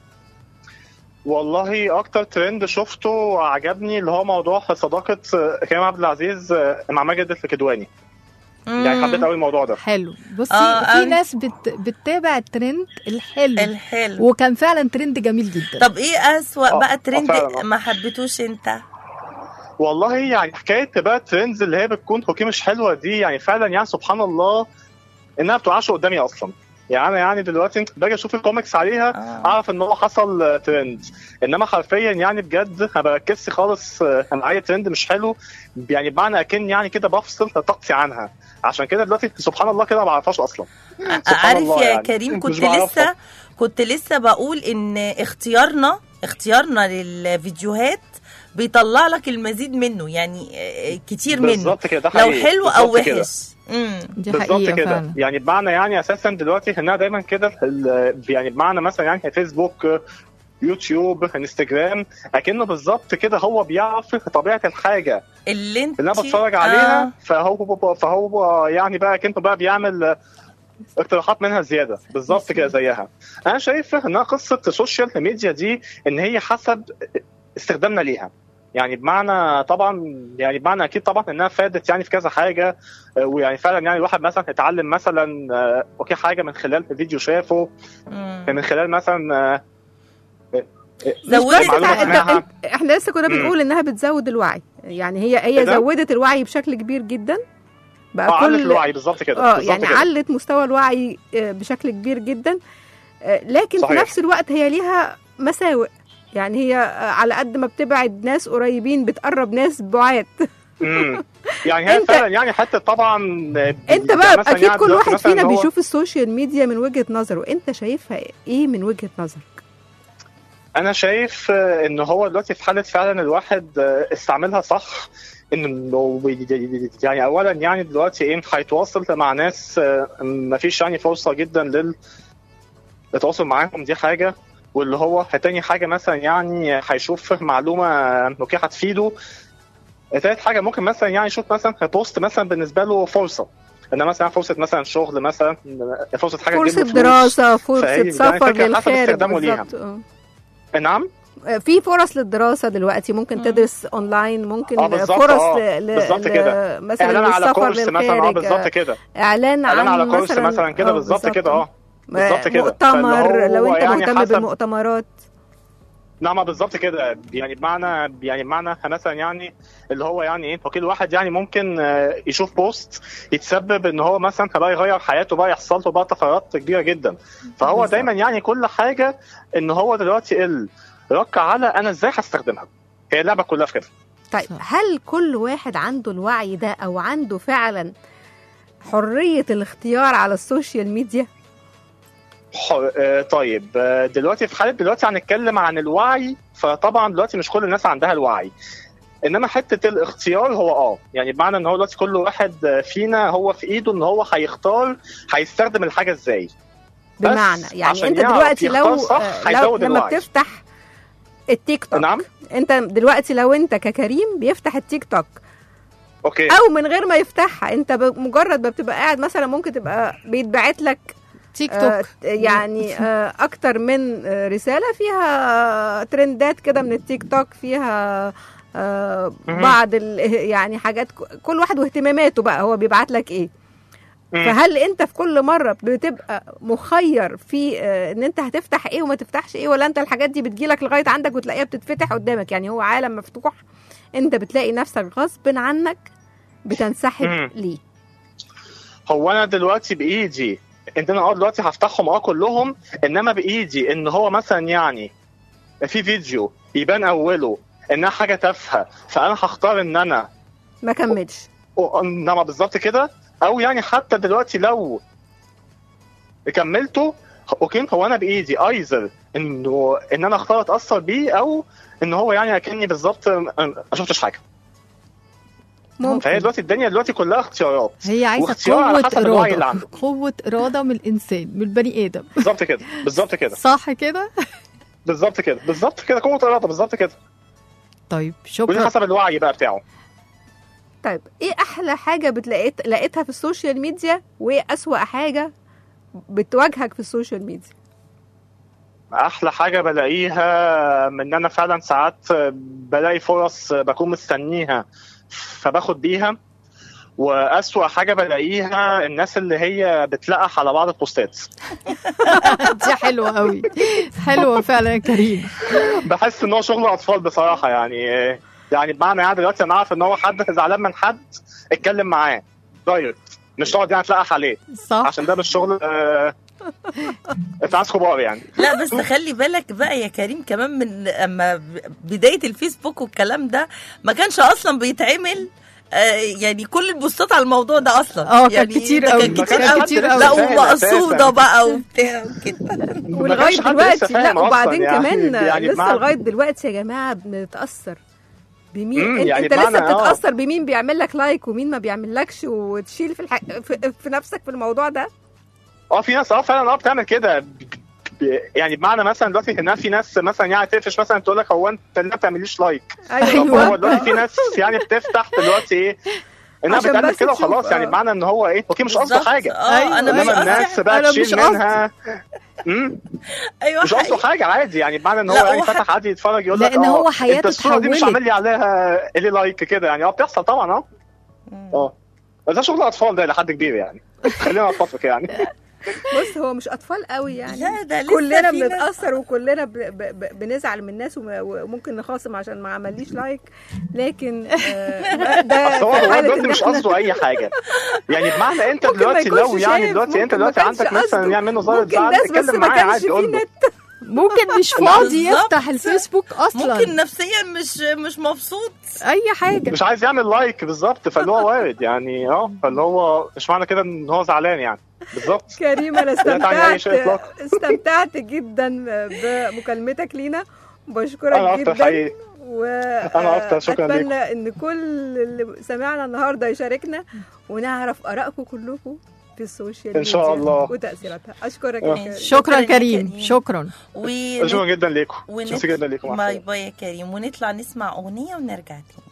والله اكتر ترند شفته عجبني اللي هو موضوع صداقه آه، كريم عبد العزيز آه، مع ماجد الكدواني يعني مم. حبيت قوي الموضوع ده حلو بصي آه، في أنا- ناس بت... بتتابع الترند الحلو الحلو وكان فعلا ترند جميل جدا طب ايه اسوأ آه، بقى آه، ترند فعلا، آه. ما حبيتوش انت والله يعني حكايه بقى الترندز اللي هي بتكون اوكي مش حلوه دي يعني فعلا يعني سبحان الله انها بتوعش قدامي اصلا يعني انا يعني دلوقتي باجي اشوف الكوميكس عليها آه. اعرف ان هو حصل آه، ترند انما حرفيا يعني بجد ما بركزش خالص آه، انا اي ترند مش حلو يعني بمعنى اكن يعني كده بفصل طاقتي عنها عشان كده دلوقتي سبحان الله كده ما بعرفهاش اصلا سبحان عارف الله يا يعني. كريم مش كنت بعرفها. لسه كنت لسه بقول ان اختيارنا اختيارنا للفيديوهات بيطلع لك المزيد منه يعني آه، كتير منه بالظبط كده ده لو حقيقي. حلو او بالظبط كده. وحش امم دي بالظبط حقيقه كده فعلا يعني بمعنى يعني اساسا دلوقتي انها دايما كده ال- يعني بمعنى مثلا يعني فيسبوك يوتيوب انستجرام اكنه بالظبط كده هو بيعرف طبيعه الحاجه اللي انت اللي انا بتفرج عليها فهو فهو يعني بقى كنت بقى بيعمل اقتراحات منها زياده بالظبط كده زيها انا شايف انها قصه السوشيال ميديا دي ان هي حسب استخدامنا ليها يعني بمعنى طبعا يعني بمعنى اكيد طبعا انها فادت يعني في كذا حاجه آه، ويعني فعلا يعني الواحد مثلا اتعلم مثلا آه، اوكي حاجه من خلال فيديو شافه مم. من خلال مثلا آه، زودت بس معلومة انت انت سمعها. انت احنا لسه كنا مم. بنقول انها بتزود الوعي يعني هي هي إيه ده؟ زودت الوعي بشكل كبير جدا اه بقى علت كل الوعي بالظبط كده اه بالظبط يعني كده. علت مستوى الوعي آه، بشكل كبير جدا آه، لكن في صحيح. نفس الوقت هي ليها مساوئ يعني هي آه، على قد ما بتبعد ناس قريبين بتقرب ناس بعاد امم يعني هي أنت- فعلا يعني حتى طبعا انت يعني بقى مثلاً اكيد يعني كل دلوقتي واحد مثلاً فينا إن هو- بيشوف السوشيال ميديا من وجهة نظره انت شايفها ايه من وجهة نظرك انا شايف آه، ان هو دلوقتي في حاله فعلا الواحد آه، استعملها صح انه يعني اولا يعني دلوقتي ايه هيتواصل مع ناس ما فيش يعني فرصه جدا لل التواصل معاهم دي حاجه واللي هو تاني حاجه مثلا يعني هيشوف معلومه ممكن هتفيده تالت حاجه ممكن مثلا يعني يشوف مثلا بوست مثلا بالنسبه له فرصه ان مثلا فرصه مثلا شغل مثلا فرصه حاجه تجيب له فرصه فلوس. دراسه فرصه فهي- سفر يعني فكرة حسب للخارج استخدامه ليها. بالظبط آه. نعم في فرص للدراسه دلوقتي ممكن تدرس اونلاين ممكن اه بالظبط، فرص اه، ل- ل- بالظبط ل- كده. مثلا اعلان على للسفر كورس مثلا اه للخارج بالظبط كده اعلان عن اعلان على كورس مثلا مثلا كده آه، بالظبط كده اه بالظبط آه، كده مؤتمر فاللي لو هو انت يعني مهتم حسب- بالمؤتمرات نعم بالظبط كده يعني بمعنى يعني بمعنى مثلا يعني اللي هو يعني ايه وكل واحد يعني ممكن آه، يشوف بوست يتسبب ان هو مثلا بقى يغير حياته بقى يحصل له بقى طفرات كبيره جدا فهو بالظبط. دايما يعني كل حاجه ان هو دلوقتي ال رك على انا ازاي هستخدمها هي اللعبه كلها في كده طيب صح. هل كل واحد عنده الوعي ده او عنده فعلا حريه الاختيار على السوشيال ميديا ح- آه، طيب آه، دلوقتي في حاله دلوقتي هنتكلم عن الوعي فطبعا دلوقتي مش كل الناس عندها الوعي انما حته الاختيار هو اه يعني بمعنى ان هو دلوقتي كل واحد آه، فينا هو في ايده ان هو هيختار هيستخدم الحاجه ازاي بس بمعنى يعني عشان انت يعرف دلوقتي يختار لو صح، آه، لو هيزود لما الوعي. بتفتح التيك توك نعم انت دلوقتي لو انت ككريم بيفتح التيك توك اوكي او من غير ما يفتحها انت ب- مجرد ما بتبقى قاعد مثلا ممكن تبقى بيتبعت لك تيك آه، توك يعني آه، اكتر من آه، رساله فيها ترندات كده من التيك توك فيها آه، مهم. بعض ال- يعني حاجات ك- كل واحد واهتماماته بقى هو بيبعت لك ايه مم. فهل انت في كل مره بتبقى مخير في آه، ان انت هتفتح ايه وما تفتحش ايه ولا انت الحاجات دي بتجيلك لغايه عندك وتلاقيها بتتفتح قدامك يعني هو عالم مفتوح انت بتلاقي نفسك غصب عنك بتنسحب مم. ليه هو انا دلوقتي بايدي ان انا اه دلوقتي هفتحهم اه كلهم انما بايدي ان هو مثلا يعني في فيديو يبان اوله انها حاجه تافهه فانا هختار ان انا ما كملش و- انما بالظبط كده او يعني حتى دلوقتي لو كملته اوكي هو انا بايدي ايزر انه ان انا اختار اتاثر بيه او ان هو يعني اكني بالظبط ما ما شفتش حاجه فهي ممكن دلوقتي الدنيا دلوقتي كلها اختيارات هي عايزه واختيار على قوه حسب الوعي اللي اراده عنده. قوه اراده من الانسان من البني ادم بالظبط كده بالظبط كده صح كده بالظبط كده بالظبط كده قوه اراده بالظبط كده طيب ودي شكرا حسب الوعي بقى بتاعه طيب ايه احلى حاجه بتلاقيت لقيتها في السوشيال ميديا وايه اسوأ حاجه بتواجهك في السوشيال ميديا احلى حاجه بلاقيها من ان انا فعلا ساعات بلاقي فرص بكون مستنيها فباخد بيها واسوأ حاجه بلاقيها الناس اللي هي بتلقح على بعض البوستات دي حلوه قوي حلوه فعلا يا كريم بحس ان هو شغل اطفال بصراحه يعني يعني بمعنى يعني دلوقتي انا عارف ان هو حد زعلان من حد اتكلم معاه دايركت مش تقعد يعني تلقح عليه صح عشان ده مش شغل آه، ناس كبار يعني لا بس خلي بالك بقى يا كريم كمان من اما ب- بدايه الفيسبوك والكلام ده ما كانش اصلا بيتعمل آه، يعني كل البوستات على الموضوع ده اصلا اه كان يعني كتير ده قوي كان ما كتير كانش قوي حد كتير لسه قوي. لا فاهم ومقصوده أساساً. بقى وبتاع وكده ما ولغايه كانش حد لسه دلوقتي فاهم لا أصلاً وبعدين يعني- كمان يعني لسه بمعنى- لغايه دلوقتي يا جماعه بنتاثر بمين مم، انت, يعني انت لسه بمعنى آه. بتتاثر بمين بيعمل لك لايك ومين ما بيعملكش وتشيل في, الح... في, في نفسك في الموضوع ده اه في ناس اه فعلا اه بتعمل كده ب- ب- يعني بمعنى مثلا دلوقتي هنا في ناس مثلا يعني تقفش مثلا تقول لك هو انت ليه ما بتعمليش لايك؟ طب هو ايوه دلوقتي في ناس يعني بتفتح دلوقتي ايه انها عشان بتعمل بس كده تشوف، وخلاص يعني آه. بمعنى ان هو ايه اوكي مش قصده بالظبط. حاجه اه أيوة. انا مش انما قصدي الناس بقى أنا مش تشيل قصدي. منها امم ايوه مش قصده حقيقي. حاجه عادي يعني بمعنى ان هو لا، يعني هو فتح عادي يتفرج يقول لك لأن اه هو حياته انت الصوره دي مش اتحولت. عامل لي عليها لي لايك كده يعني اه بتحصل طبعا اه اه بس ده شغل اطفال ده لحد كبير يعني خلينا نتفق يعني بص هو مش اطفال قوي يعني لا ده لسه كلنا في ناس- بنتاثر وكلنا ب... ب... ب... بنزعل من الناس وم- وممكن نخاصم عشان ما عمليش لايك لكن آه ده بس هو في هو حالة دلوقتي إن مش إحنا- قصده اي حاجه يعني بمعنى انت ممكن ما دلوقتي لو يكونش يعني شايف، دلوقتي انت ممكن ما دلوقتي كانش عندك مثلا قصده. يعني منه ظاهر ممكن زعل ناس بس اتكلم ما معاه كانش عادي في قول له نت ممكن مش فاضي بالظبط. يفتح الفيسبوك اصلا ممكن نفسيا مش مش مبسوط اي حاجه مش عايز يعمل لايك بالظبط فاللي هو وارد يعني اه فاللي هو مش معنى كده ان هو زعلان يعني بالظبط كريم انا لا تعني أي شيء استمتعت إطلاقاً. استمتعت جدا بمكالمتك لينا بشكرك انا اكتر جدا حقيقي و أنا أكتر، شكراً ليك. اتمنى ان كل اللي سمعنا النهارده يشاركنا ونعرف ارائكم كلكم في السوشيال إن شاء ميديا الله. وتاثيراتها اشكرك آه. يا كريم. شكرا يا كريم شكرا و... شكرا جدا ليكم ونت... شكرا جدا ليكم مع باي السلامة. باي يا كريم ونطلع نسمع اغنيه ونرجع تاني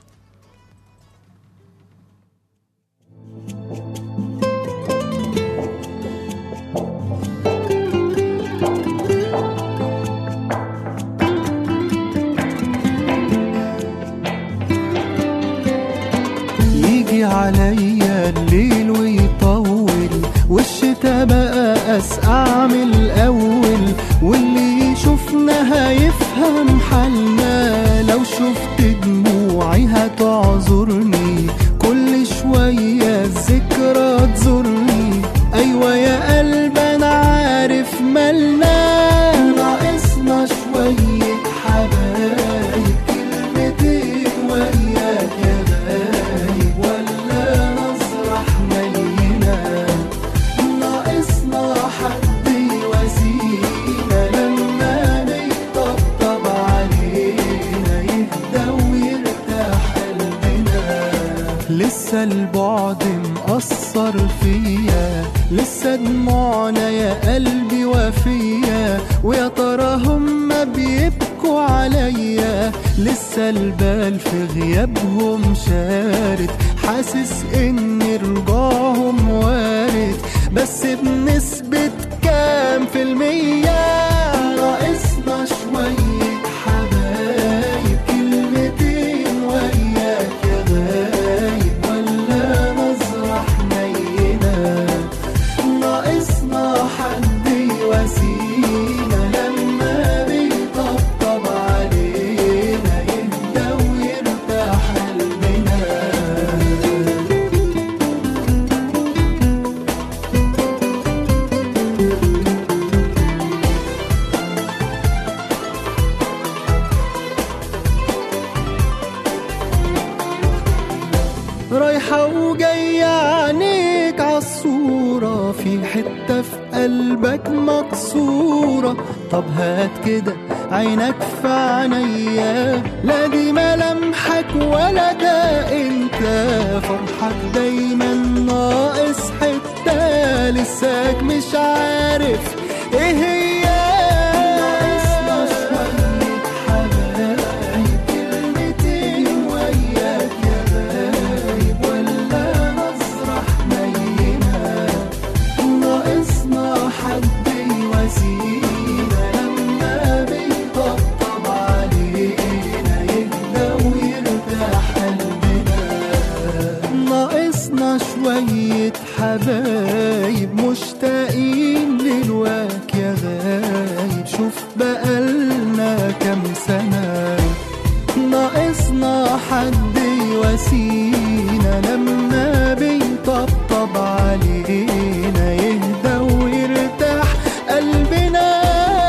يجي عليا الليل ويطول والشتا بقى أسقع من الأول واللي يشوفنا هيفهم حالنا لو شفت دموعي هتعذرني كل شوية الذكرى تزورني أيوة يا قلب أنا عارف مالنا ناقصنا شوية حبايب كلمتين وياك يا غايب ولا نصرح ملينا ناقصنا حد يواسينا لما نطبطب علينا يهدى ويرتاح قلبنا لسه البعد مأثر فيا لسه دموعنا يا قلبي وفيا ويا ترى هما بيبكوا عليا لسه البال في غيابهم شارد حاسس ان رجوعهم وارد بس بنسبة كام في المية ناقصنا شوية حبايب كلمتين وياك يا غايب ولا نزرع حنينة ناقصنا حد يواسينا لما بيطبطب علينا يهدى ويرتاح قلبنا رايحة وجاية عينيك عالصورة في حتة في قلبك مكسورة طب هات كده عينك في عينيا لا دي ملامحك ولا ده انت فرحك دايما ناقص حتة لساك مش عارف ايه هي ناقصنا شوية حبايب كلمتين وياك يا غايب ولا نصرح مينا ناقصنا حد يواسينا لما بيطبطب علينا يهدى ويرتاح قلبنا ناقصنا شوية حبايب مشتاقين للواك يا غايب شوف بقالنا كام سنة ناقصنا حد يواسينا لما بيطبطب علينا يهدى ويرتاح قلبنا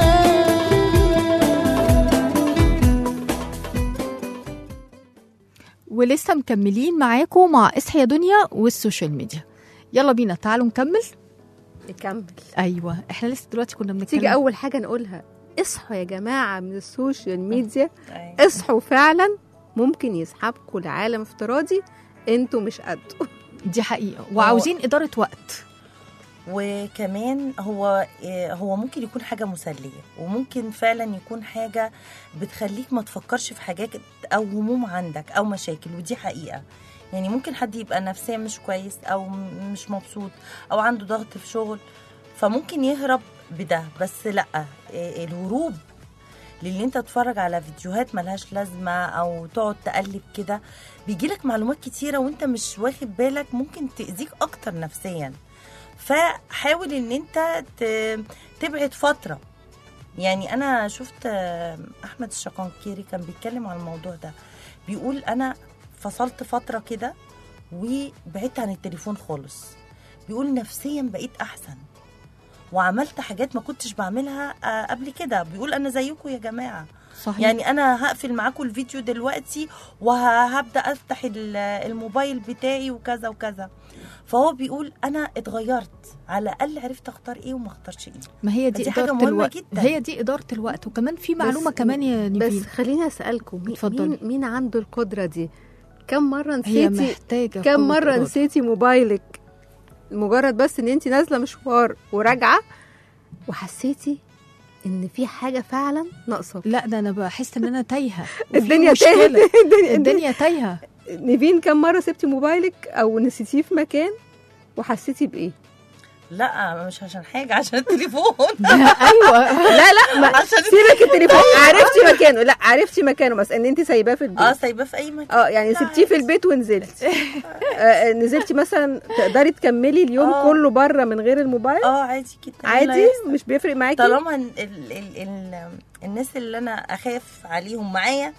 ولسه مكملين معاكم مع اصحى يا دنيا والسوشيال ميديا يلا بينا تعالوا نكمل نكمل ايوه احنا لسه دلوقتي كنا بنتكلم تيجي اول حاجه نقولها اصحوا يا جماعه من السوشيال ميديا أيوة. اصحوا فعلا ممكن يسحبكوا لعالم افتراضي انتوا مش قده دي حقيقه وعاوزين اداره وقت وكمان هو آه، هو ممكن يكون حاجه مسليه وممكن فعلا يكون حاجه بتخليك ما تفكرش في حاجات او هموم عندك او مشاكل ودي حقيقه يعني ممكن حد يبقى نفسيا مش كويس او م- مش مبسوط او عنده ضغط في شغل فممكن يهرب بده بس لا آه، الهروب للي انت تتفرج على فيديوهات ملهاش لازمه او تقعد تقلب كده بيجيلك معلومات كتيره وانت مش واخد بالك ممكن تاذيك اكتر نفسيا فحاول ان انت ت- تبعد فتره يعني انا شفت آه، احمد الشقنكيري كان بيتكلم عن الموضوع ده بيقول انا فصلت فتره كده وبعدت عن التليفون خالص بيقول نفسيا بقيت احسن وعملت حاجات ما كنتش بعملها آه، قبل كده بيقول انا زيكم يا جماعه صحيح يعني انا هقفل معاكم الفيديو دلوقتي وهبدا افتح ال- الموبايل بتاعي وكذا وكذا فهو بيقول انا اتغيرت على الاقل عرفت اختار ايه وما اختارش ايه ما هي دي دي حاجة اداره مهمة الوقت جدا. هي دي اداره الوقت وكمان في معلومه بس- كمان يا بس نيفين خليني اسالكم مين اتفضلي. مين, مين عنده القدره دي كم مره هي نسيتي محتاجه كم قوة مره إرادة. نسيتي موبايلك مجرد بس ان انت نازله مشوار وراجعه وحسيتي ان في حاجه فعلا ناقصه لا ده انا بحس ان انا تايهه وفي الدنيا مشكلة. تاهت الدنيا, الدنيا الدنيا تايهه نيفين كم مره سبتي موبايلك او نسيتيه في مكان وحسيتي بايه لا مش عشان حاجه عشان التليفون ايوه لا لا ما عشان سيبك التليفون عرفتي مكانه لا عرفتي مكانه بس ان انت سايباه في البيت اه سايباه في اي مكان اه يعني لا، سبتيه في البيت ونزلتي آه نزلتي مثلا تقدري تكملي اليوم آه. كله بره من غير الموبايل اه عادي جدا إيه اللي عادي هيحصل؟ مش بيفرق معاكي طالما ال ال ال ال الناس اللي انا اخاف عليهم معايا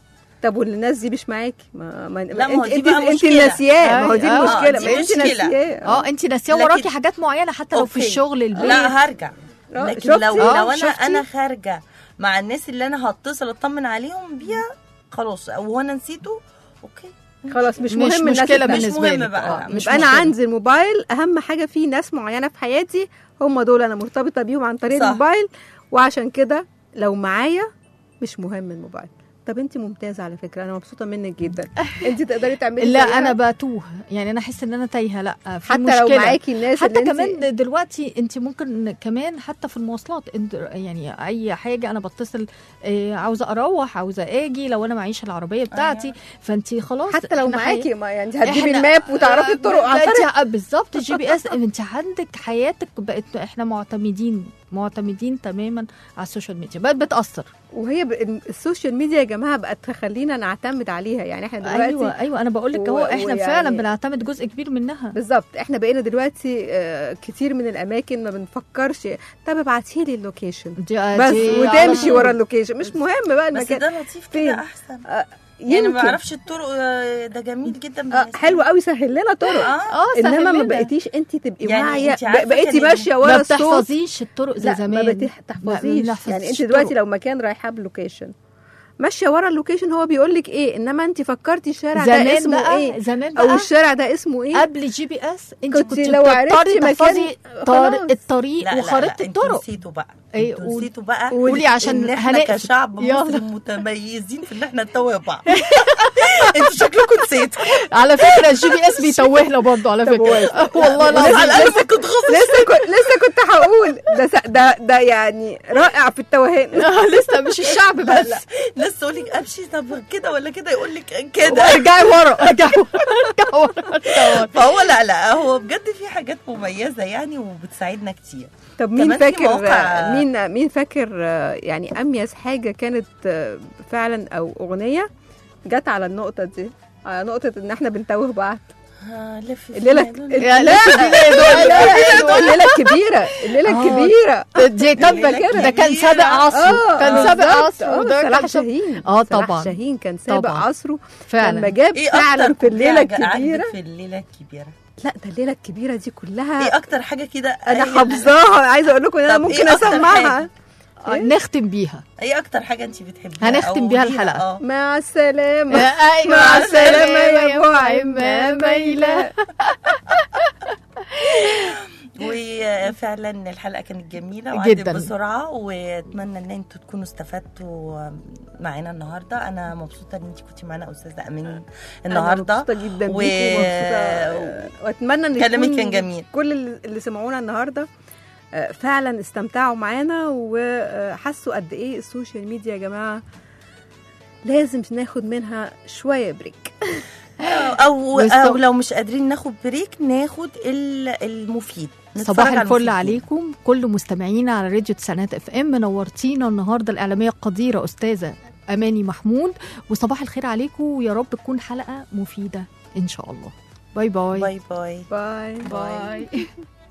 طب والناس دي مش معاكي ما, ما لا، ما هو انت دي انت بقى انت مشكلة. ناسياه ما هو دي آه، المشكله دي ما انت مشكلة. ناسياه اه انت ناسيه لكن- وراكي حاجات معينه حتى لو في أوكي. الشغل البيت لا هرجع آه، لكن شفتي؟ لو آه، لو انا شفتي؟ انا خارجه مع الناس اللي انا هتصل اطمن عليهم بيها خلاص او انا نسيته اوكي خلاص مش مش مهم الناس مشكلة التانية. بالنسبة مهم لك. بقى، آه، لا، مش يبقى انا مشكلة. عندي الموبايل اهم حاجه في ناس معينه في حياتي هم دول انا مرتبطه بيهم عن طريق صح. الموبايل وعشان كده لو معايا مش مهم الموبايل طب انت ممتازه على فكره انا مبسوطه منك جدا انت تقدري تعملي لا زيها. انا بتوه يعني انا احس ان انا تايهه لا في حتى مشكله لو معاكي الناس حتى اللي انت- كمان دلوقتي انت ممكن كمان حتى في المواصلات انت يعني اي حاجه انا بتصل اه عاوزه اروح عاوزه اجي لو انا معيش العربيه بتاعتي فانت خلاص حتى لو احنا معاكي ما يعني هتجيبي إحنا- الماب وتعرفي آه، الطرق عن لا، طريق انت بالظبط الجي بي اس انت عندك حياتك بقت احنا معتمدين معتمدين تماما على السوشيال ميديا بقت بتاثر وهي ب... السوشيال ميديا يا جماعه بقت تخلينا نعتمد عليها يعني احنا دلوقتي ايوه ايوه انا بقول لك و- اهو احنا ويعني- فعلا بنعتمد جزء كبير منها بالظبط احنا بقينا دلوقتي آه، كتير من الاماكن ما بنفكرش طب ابعتي لي اللوكيشن دي بس دي على وتمشي طول. ورا اللوكيشن مش مهم بقى بس المكان ده لطيف فين؟ كده احسن آه، يعني ما يمكن بعرفش الطرق آه، ده جميل جدا آه، بالنسبة حلو لي. قوي سهل لنا طرق اه اه انما ما سهلنا. بقيتيش انت تبقي يعني واعيه انت عارفة ب- بقيتي كان ماشيه ورا ما الصوت بتحفظيش الطرق زي لا زمان ما لا، بتحفظيش ما بنحفظش يعني انت الطرق. دلوقتي لو مكان رايحه بلوكيشن ماشيه ورا اللوكيشن هو بيقول لك ايه انما انت فكرتي الشارع ده زمان اسمه بقى ايه زمان او بقى الشارع ده اسمه ايه قبل جي بي اس انت كنت كنت لو عرفتي بتضطري مكان- تحفظي طار- خلاص. الطريق لا لا لا وخريطه انتوا الطرق نسيتوا بقى ايه، انتوا قولي. نسيتوا بقى قولي عشان ان احنا هنقفل. كشعب يلا. مصري متميزين في ان احنا نتوه بعض انتوا شكلكم نسيتوا على فكره الجي بي اس بيتوهنا برضه على طب فكره والله على العظيم قلبك كنت خاص لسه كنت لسه كنت هقول ده س- ده ده يعني رائع في التوهان لسه مش الشعب لا بس لا لسه يقول لك امشي طب كده ولا كده يقول لك كده ارجعي ورا ارجعي ورا ارجعي ورا ارجعي ورا فهو لا لا هو بجد في حاجات مميزه يعني وبتساعدنا كتير طب مين كمان في فاكر مواقع- مين مين فاكر آه، يعني اميز حاجه كانت آه، فعلا او اغنيه جت على النقطه دي على نقطه ان احنا بنتوه بعض آه، لف في الليله الميدان. يا لا لسه دي ليه دول؟ لا، لا، الليله الكبيره الليله آه. الكبيره دي الليلة طب ده كان الكبيرة. سابق عصره كان سابق بالظبط. عصره آه، وده صلاح كان سابق- شاهين اه صلاح طبعا شاهين كان سابق طبعا. عصره فعلا لما جاب ايه فعلا اكتر في الليله عجب- عجبك الكبيره في الليله الكبيره لا ده الليله الكبيره دي كلها ايه اكتر حاجه كده انا هي- حافظاها عايزه اقول لكم ان انا طب إيه ممكن أكتر اسمعها حاجة؟ آه، نختم بيها ايه اكتر حاجه انت بتحبيها هنختم أو بيها ليها؟ الحلقة. اه مع السلامه ايوه مع السلامه يا ابو عمه ميله وفعلا الحلقه كانت جميله وعدت جداً. بسرعه واتمنى ان انتوا تكونوا استفدتوا معانا النهارده انا مبسوطه ان انت كنتي معانا استاذه امين النهارده أنا مبسوطه جدا و- بيكي ومبسوطه واتمنى ان كلامك يكون كان جميل. كل اللي- اللي سمعونا النهارده آه، فعلا استمتعوا معانا وحسوا قد ايه السوشيال ميديا يا جماعه لازم ناخد منها شويه بريك او بالظبط. او لو مش قادرين ناخد بريك ناخد ال- المفيد نتفرج صباح على الفل المفيد. عليكم كل مستمعينا على راديو تسعينات اف ام منورتينا النهارده الاعلاميه القديره استاذه اماني محمود وصباح الخير عليكم ويا رب تكون حلقه مفيده ان شاء الله باي باي باي باي باي باي